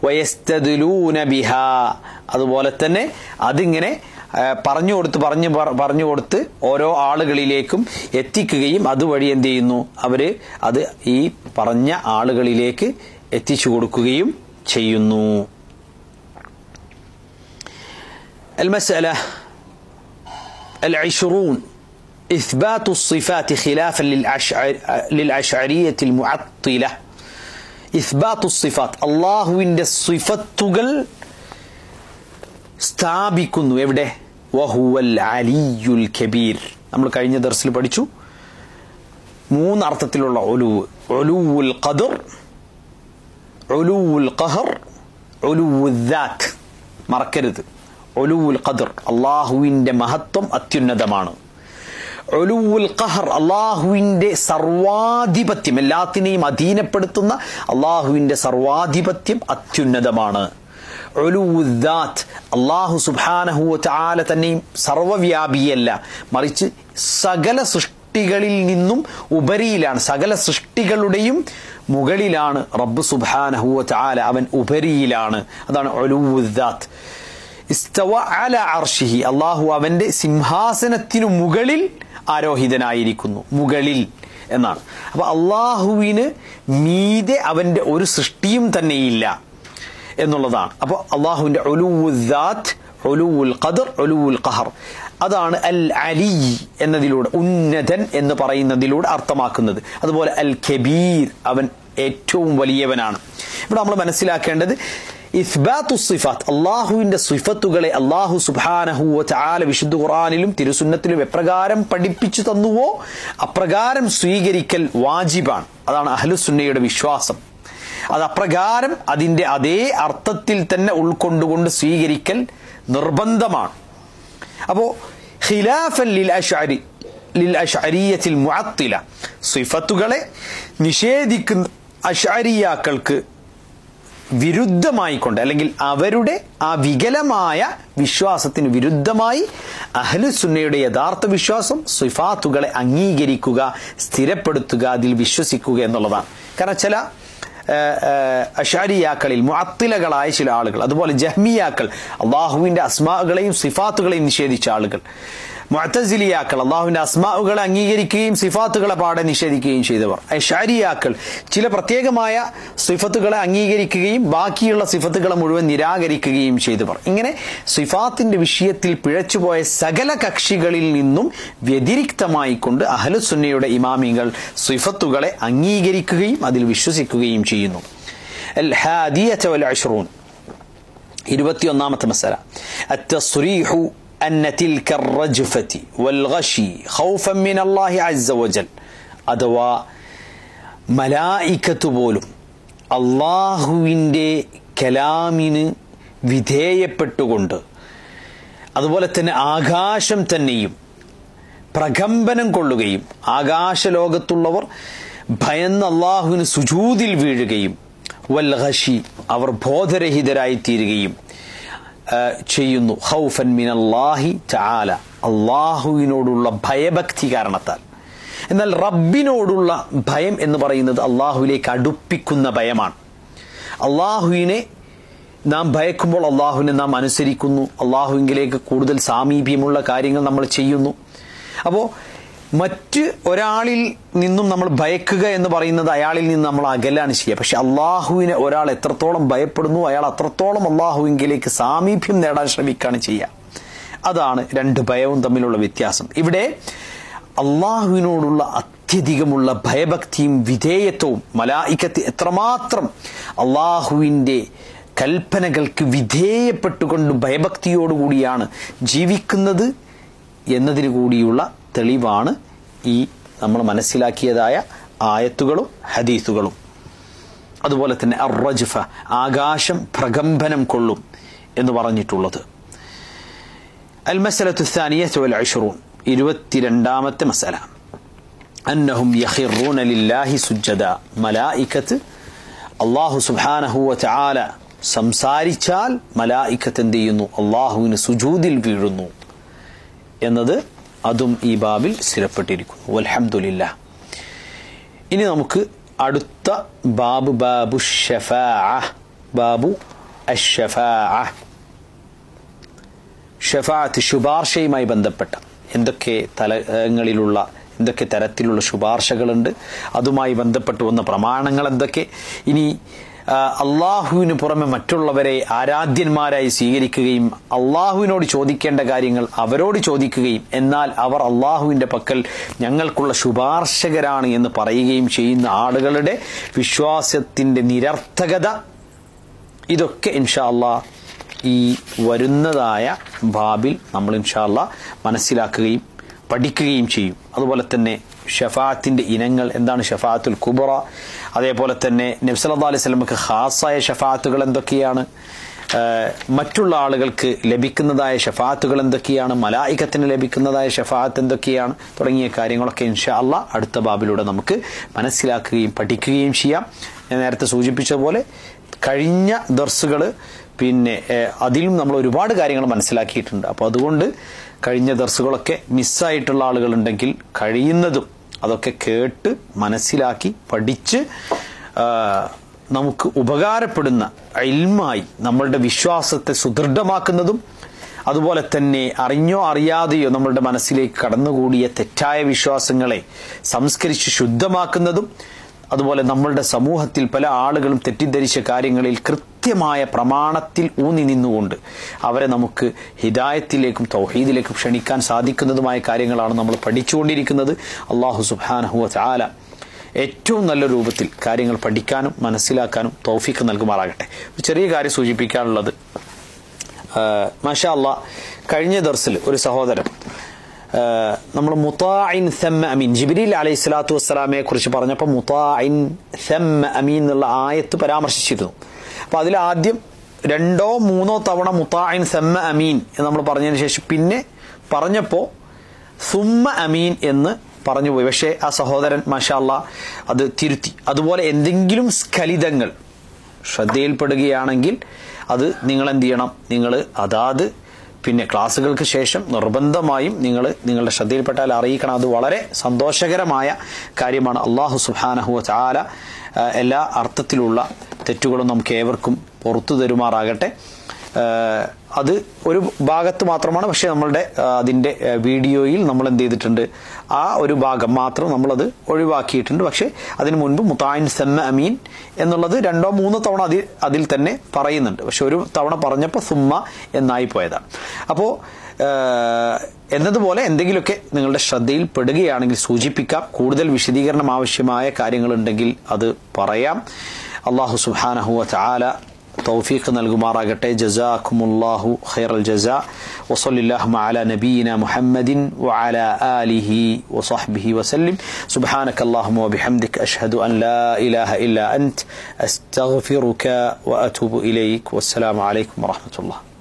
വയസ്തദുലൂന ബിഹ അതുപോലെ തന്നെ അതിങ്ങനെ ആ, പറഞ്ഞു കൊടുത്ത് പറഞ്ഞു പറ- പറഞ്ഞു കൊടുത്ത് ഓരോ ആളുകളിലേക്കും എത്തിക്കുകയും അതുവഴി എന്ത് ചെയ്യുന്നു അവര് അത് ഈ പറഞ്ഞ ആളുകളിലേക്ക് എത്തിച്ചു കൊടുക്കുകയും ചെയ്യുന്നു المسألة العشرون إثبات الصفات خلافا للأشعر للأشعرية المعطلة إثبات الصفات الله عند الصفتകൾ സ്ഥാപിക്കുന്നു എവിടെ വഹുവൽ അലിയുൽ കബീർ നമ്മൾ കഴിഞ്ഞ ദർസിൽ പഠിച്ചു മൂന്ന് അർത്ഥത്തിലുള്ള ഒലുവ് ഒലുവുൽ ഖദർ ഒലുവുൽ ഖഹർ ഒലുവുൽ ദാത്ത് മറക്കരുത് ഒലുവുൽ ഖദർ അള്ളാഹുവിന്റെ മഹത്വം അത്യുന്നതമാണ് ഒലുവുൽ ഖഹർ അള്ളാഹുവിന്റെ സർവാധിപത്യം എല്ലാത്തിനെയും അധീനപ്പെടുത്തുന്ന അള്ളാഹുവിന്റെ സർവാധിപത്യം അത്യുന്നതമാണ് ഒലുദാത്ത് അള്ളാഹു സുബാനഹു ചാല തന്നെയും സർവവ്യാപിയല്ല മറിച്ച് സകല സൃഷ്ടികളിൽ നിന്നും ഉപരിയിലാണ് സകല സൃഷ്ടികളുടെയും മുകളിലാണ് റബ്ബ് സുബാനഹു ചാല അവൻ ഉപരിയിലാണ് അതാണ് ഒലുദാത്ത് ഇസ്തവ അല അർഷിഹി അള്ളാഹു അവന്റെ സിംഹാസനത്തിനു മുകളിൽ ആരോഹിതനായിരിക്കുന്നു മുകളിൽ എന്നാണ് അപ്പൊ അള്ളാഹുവിന് മീതെ അവന്റെ ഒരു സൃഷ്ടിയും തന്നെയില്ല എന്നുള്ളതാണ് അപ്പോൾ അള്ളാഹുവിന്റെ ഒലുവുദാത്ത് ഒലുവുൽ ഖദർ ഒലുവുൽ ഖഹർ അതാണ് അൽ അലി എന്നതിലൂടെ ഉന്നതൻ എന്ന് പറയുന്നതിലൂടെ അർത്ഥമാക്കുന്നത് അതുപോലെ അൽ കബീർ അവൻ ഏറ്റവും വലിയവനാണ് ഇവിടെ നമ്മൾ മനസ്സിലാക്കേണ്ടത് ഇസ്ബാത്തു സിഫാത്ത് അള്ളാഹുവിന്റെ സിഫത്തുകളെ അള്ളാഹു സുബാനഹു ചാല വിശുദ്ധ ഖുറാനിലും തിരുസുന്നത്തിലും എപ്രകാരം പഠിപ്പിച്ചു തന്നുവോ അപ്രകാരം സ്വീകരിക്കൽ വാജിബാണ് അതാണ് അഹ്ലുസുന്നയുടെ വിശ്വാസം അത് അപ്രകാരം അതിന്റെ അതേ അർത്ഥത്തിൽ തന്നെ ഉൾക്കൊണ്ടുകൊണ്ട് സ്വീകരിക്കൽ നിർബന്ധമാണ് അപ്പോ ഖിലാഫൻ ലിൽ അഷ്അരി ലിൽ അഷ്അരിയത്തിൽ മുഅത്തില സിഫത്തുകളെ നിഷേധിക്കുന്ന അഷ്അരിയാക്കൾക്ക് വിരുദ്ധമായിക്കൊണ്ട് അല്ലെങ്കിൽ അവരുടെ ആ വികലമായ വിശ്വാസത്തിന് വിരുദ്ധമായി അഹ്ലുസുന്നയുടെ യഥാർത്ഥ വിശ്വാസം സിഫാത്തുകളെ അംഗീകരിക്കുക സ്ഥിരപ്പെടുത്തുക അതിൽ വിശ്വസിക്കുക എന്നുള്ളതാണ് കാരണം ചില അഷാരിയാക്കളിൽ മുഅത്തിലകളായ ചില ആളുകൾ അതുപോലെ ജഹ്മിയാക്കൾ അള്ളാഹുവിന്റെ അസ്മാകളെയും സിഫാത്തുകളെയും നിഷേധിച്ച ആളുകൾ മുഅത്തസിലിയാക്കൾ അള്ളാഹുവിന്റെ അസ്മാവുകളെ അംഗീകരിക്കുകയും സിഫാത്തുകളെ പാടെ നിഷേധിക്കുകയും ചെയ്തവർ അഷാരിയാക്കൾ ചില പ്രത്യേകമായ സിഫത്തുകളെ അംഗീകരിക്കുകയും ബാക്കിയുള്ള സിഫത്തുകളെ മുഴുവൻ നിരാകരിക്കുകയും ചെയ്തവർ ഇങ്ങനെ സിഫാത്തിന്റെ വിഷയത്തിൽ പിഴച്ചുപോയ സകല കക്ഷികളിൽ നിന്നും വ്യതിരിക്തമായി കൊണ്ട് അഹലുസുന്നയുടെ ഇമാമികൾ സിഫത്തുകളെ അംഗീകരിക്കുകയും അതിൽ വിശ്വസിക്കുകയും ചെയ്യുന്നു അൽ ഹാദിയത വൽ അഷ്റൂൻ ഇരുപത്തിയൊന്നാമത്തെ മസല അത്തസ്രീഹു أن تلك الرجفة والغشي خوفا من الله عز وجل അഥവാ മലായിക്കത്ത് പോലും അള്ളാഹുവിൻ്റെ കലാമിന് വിധേയപ്പെട്ടുകൊണ്ട് അതുപോലെ തന്നെ ആകാശം തന്നെയും പ്രകമ്പനം കൊള്ളുകയും ആകാശലോകത്തുള്ളവർ ഭയന്ന് അള്ളാഹുവിന് സുജൂതിൽ വീഴുകയും വൽഹഷി അവർ ബോധരഹിതരായി തീരുകയും ചെയ്യുന്നു ഹൗഫൻ മിനല്ലാഹി ചാല അള്ളാഹുവിനോടുള്ള ഭയഭക്തി കാരണത്താൽ എന്നാൽ റബ്ബിനോടുള്ള ഭയം എന്ന് പറയുന്നത് അള്ളാഹുവിലേക്ക് അടുപ്പിക്കുന്ന ഭയമാണ് അള്ളാഹുവിനെ നാം ഭയക്കുമ്പോൾ അള്ളാഹുവിനെ നാം അനുസരിക്കുന്നു അള്ളാഹുവിങ്കിലേക്ക് കൂടുതൽ സാമീപ്യമുള്ള കാര്യങ്ങൾ നമ്മൾ ചെയ്യുന്നു അപ്പോൾ മറ്റ് ഒരാളിൽ നിന്നും നമ്മൾ ഭയക്കുക എന്ന് പറയുന്നത് അയാളിൽ നിന്ന് നമ്മൾ അകലാണ് ചെയ്യുക പക്ഷെ അള്ളാഹുവിനെ ഒരാൾ എത്രത്തോളം ഭയപ്പെടുന്നു അയാൾ അത്രത്തോളം അള്ളാഹുവിങ്കിലേക്ക് സാമീപ്യം നേടാൻ ശ്രമിക്കുകയാണ് ചെയ്യുക അതാണ് രണ്ട് ഭയവും തമ്മിലുള്ള വ്യത്യാസം ഇവിടെ അള്ളാഹുവിനോടുള്ള അത്യധികമുള്ള ഭയഭക്തിയും വിധേയത്വവും മലായിക്കത്ത് എത്രമാത്രം അള്ളാഹുവിൻ്റെ കൽപ്പനകൾക്ക് വിധേയപ്പെട്ടുകൊണ്ട് ഭയഭക്തിയോടുകൂടിയാണ് ജീവിക്കുന്നത് എന്നതിനു കൂടിയുള്ള തെളിവാണ് ഈ നമ്മൾ മനസ്സിലാക്കിയതായ ആയത്തുകളും ഹദീസുകളും അതുപോലെ തന്നെ അറജഫ ആകാശം പ്രകമ്പനം കൊള്ളും എന്ന് പറഞ്ഞിട്ടുള്ളത് അൽ മസലത്തു സ്ഥാനിയത്ത് വൽ അഷറൂൻ ഇരുപത്തിരണ്ടാമത്തെ മസല അന്നഹും യഹിറൂന ലില്ലാഹി സുജ്ജദ മലായിക്കത്ത് അള്ളാഹു സുബ്ഹാനഹു വതആല സംസാരിച്ചാൽ മലായിക്കത്ത് എന്ത് ചെയ്യുന്നു അള്ളാഹുവിന് സുജൂദിൽ വീഴുന്നു എന്നത് അതും ഈ ബാബിൽ സ്ഥിരപ്പെട്ടിരിക്കുന്നു വൽഹംദുലില്ല ഇനി നമുക്ക് അടുത്ത ബാബു ബാബു ഷഫാ ബാബു അഷഫാ ഷഫാത്ത് ശുപാർശയുമായി ബന്ധപ്പെട്ട എന്തൊക്കെ തലങ്ങളിലുള്ള എന്തൊക്കെ തരത്തിലുള്ള ശുപാർശകളുണ്ട് അതുമായി ബന്ധപ്പെട്ട് വന്ന പ്രമാണങ്ങൾ എന്തൊക്കെ ഇനി അള്ളാഹുവിന് പുറമെ മറ്റുള്ളവരെ ആരാധ്യന്മാരായി സ്വീകരിക്കുകയും അള്ളാഹുവിനോട് ചോദിക്കേണ്ട കാര്യങ്ങൾ അവരോട് ചോദിക്കുകയും എന്നാൽ അവർ അള്ളാഹുവിന്റെ പക്കൽ ഞങ്ങൾക്കുള്ള ശുപാർശകരാണ് എന്ന് പറയുകയും ചെയ്യുന്ന ആളുകളുടെ വിശ്വാസത്തിന്റെ നിരർത്ഥകത ഇതൊക്കെ ഇൻഷാ അള്ളാഹ് ഈ വരുന്നതായ ബാബിൽ നമ്മൾ ഇൻഷാല്ല മനസ്സിലാക്കുകയും പഠിക്കുകയും ചെയ്യും അതുപോലെ തന്നെ ഷഫാത്തിന്റെ ഇനങ്ങൾ എന്താണ് ഷഫാത്തുൽ കുബറ അതേപോലെ തന്നെ നബ്സല്ലാ അലൈഹി സ്വലമക്ക് ഖാസായ ഷഫാത്തുകൾ എന്തൊക്കെയാണ് മറ്റുള്ള ആളുകൾക്ക് ലഭിക്കുന്നതായ ഷഫാത്തുകൾ എന്തൊക്കെയാണ് മലായിക്കത്തിന് ലഭിക്കുന്നതായ ഷഫാത്ത് എന്തൊക്കെയാണ് തുടങ്ങിയ കാര്യങ്ങളൊക്കെ ഇൻഷാ അല്ല അടുത്ത ബാബിലൂടെ നമുക്ക് മനസ്സിലാക്കുകയും പഠിക്കുകയും ചെയ്യാം ഞാൻ നേരത്തെ സൂചിപ്പിച്ച പോലെ കഴിഞ്ഞ ദർസുകൾ പിന്നെ അതിലും നമ്മൾ ഒരുപാട് കാര്യങ്ങൾ മനസ്സിലാക്കിയിട്ടുണ്ട് അപ്പോൾ അതുകൊണ്ട് കഴിഞ്ഞ ദർസുകളൊക്കെ മിസ്സായിട്ടുള്ള ആളുകളുണ്ടെങ്കിൽ കഴിയുന്നതും അതൊക്കെ കേട്ട് മനസ്സിലാക്കി പഠിച്ച് നമുക്ക് ഉപകാരപ്പെടുന്ന ഇൽമായി നമ്മളുടെ വിശ്വാസത്തെ സുദൃഢമാക്കുന്നതും അതുപോലെ തന്നെ അറിഞ്ഞോ അറിയാതെയോ നമ്മളുടെ മനസ്സിലേക്ക് കടന്നുകൂടിയ തെറ്റായ വിശ്വാസങ്ങളെ സംസ്കരിച്ച് ശുദ്ധമാക്കുന്നതും അതുപോലെ നമ്മളുടെ സമൂഹത്തിൽ പല ആളുകളും തെറ്റിദ്ധരിച്ച കാര്യങ്ങളിൽ കൃത്യമായ പ്രമാണത്തിൽ ഊന്നി നിന്നുകൊണ്ട് അവരെ നമുക്ക് ഹിദായത്തിലേക്കും തൗഹീദിലേക്കും ക്ഷണിക്കാൻ സാധിക്കുന്നതുമായ കാര്യങ്ങളാണ് നമ്മൾ പഠിച്ചുകൊണ്ടിരിക്കുന്നത് അള്ളാഹു സുബാനഹുവ ചാല ഏറ്റവും നല്ല രൂപത്തിൽ കാര്യങ്ങൾ പഠിക്കാനും മനസ്സിലാക്കാനും തൗഫീക്ക് നൽകുമാറാകട്ടെ ഒരു ചെറിയ കാര്യം സൂചിപ്പിക്കാനുള്ളത് മാഷാ അള്ളാ കഴിഞ്ഞ ദർസിൽ ഒരു സഹോദരൻ നമ്മൾ മുത്തായിൻ സെമ്മ അമീൻ ജിബിരിൽ അലൈഹി സ്വലാത്തു വസ്സലാമയെ കുറിച്ച് പറഞ്ഞപ്പോൾ മുത്തായിൻ സെമ്മ അമീൻ എന്നുള്ള ആയത്ത് പരാമർശിച്ചിരുന്നു അപ്പൊ അതിൽ ആദ്യം രണ്ടോ മൂന്നോ തവണ മുത്തായിൻ സെമ്മ അമീൻ എന്ന് നമ്മൾ പറഞ്ഞതിന് ശേഷം പിന്നെ പറഞ്ഞപ്പോൾ സുമ്മ അമീൻ എന്ന് പറഞ്ഞുപോയി പക്ഷേ ആ സഹോദരൻ മാഷാല്ല അത് തിരുത്തി അതുപോലെ എന്തെങ്കിലും സ്ഖലിതങ്ങൾ ശ്രദ്ധയിൽപ്പെടുകയാണെങ്കിൽ അത് നിങ്ങൾ എന്ത് ചെയ്യണം നിങ്ങൾ അതാത് പിന്നെ ക്ലാസ്സുകൾക്ക് ശേഷം നിർബന്ധമായും നിങ്ങൾ നിങ്ങളുടെ ശ്രദ്ധയിൽപ്പെട്ടാൽ അറിയിക്കണം അത് വളരെ സന്തോഷകരമായ കാര്യമാണ് അള്ളാഹു സുബാനഹു ചാല എല്ലാ അർത്ഥത്തിലുള്ള തെറ്റുകളും നമുക്ക് ഏവർക്കും പുറത്തു തരുമാറാകട്ടെ ഏഹ് അത് ഒരു ഭാഗത്ത് മാത്രമാണ് പക്ഷെ നമ്മളുടെ ആ, അതിന്റെ ആ, വീഡിയോയിൽ നമ്മൾ എന്ത് ചെയ്തിട്ടുണ്ട് ആ ഒരു ഭാഗം മാത്രം നമ്മളത് ഒഴിവാക്കിയിട്ടുണ്ട് പക്ഷെ അതിനു മുൻപ് മുത്തായിൻ സെമ്മ അമീൻ എന്നുള്ളത് രണ്ടോ മൂന്നോ തവണ അതിൽ അതിൽ തന്നെ പറയുന്നുണ്ട് പക്ഷെ ഒരു തവണ പറഞ്ഞപ്പോൾ സുമ്മ എന്നായി പോയതാണ് അപ്പോൾ എന്നതുപോലെ എന്തെങ്കിലുമൊക്കെ നിങ്ങളുടെ ശ്രദ്ധയിൽ പെടുകയാണെങ്കിൽ സൂചിപ്പിക്കാം കൂടുതൽ വിശദീകരണം ആവശ്യമായ കാര്യങ്ങളുണ്ടെങ്കിൽ അത് പറയാം അള്ളാഹു സുബാനഹുവ ചാല توفيق നൽകുമാറാകട്ടെ جزاكم الله خير الجزاء وصلى اللهم على نبينا محمد وعلى آله وصحبه وسلم سبحانك اللهم وبحمدك أشهد أن لا إله إلا أنت أستغفرك وأتوب إليك والسلام عليكم ورحمة الله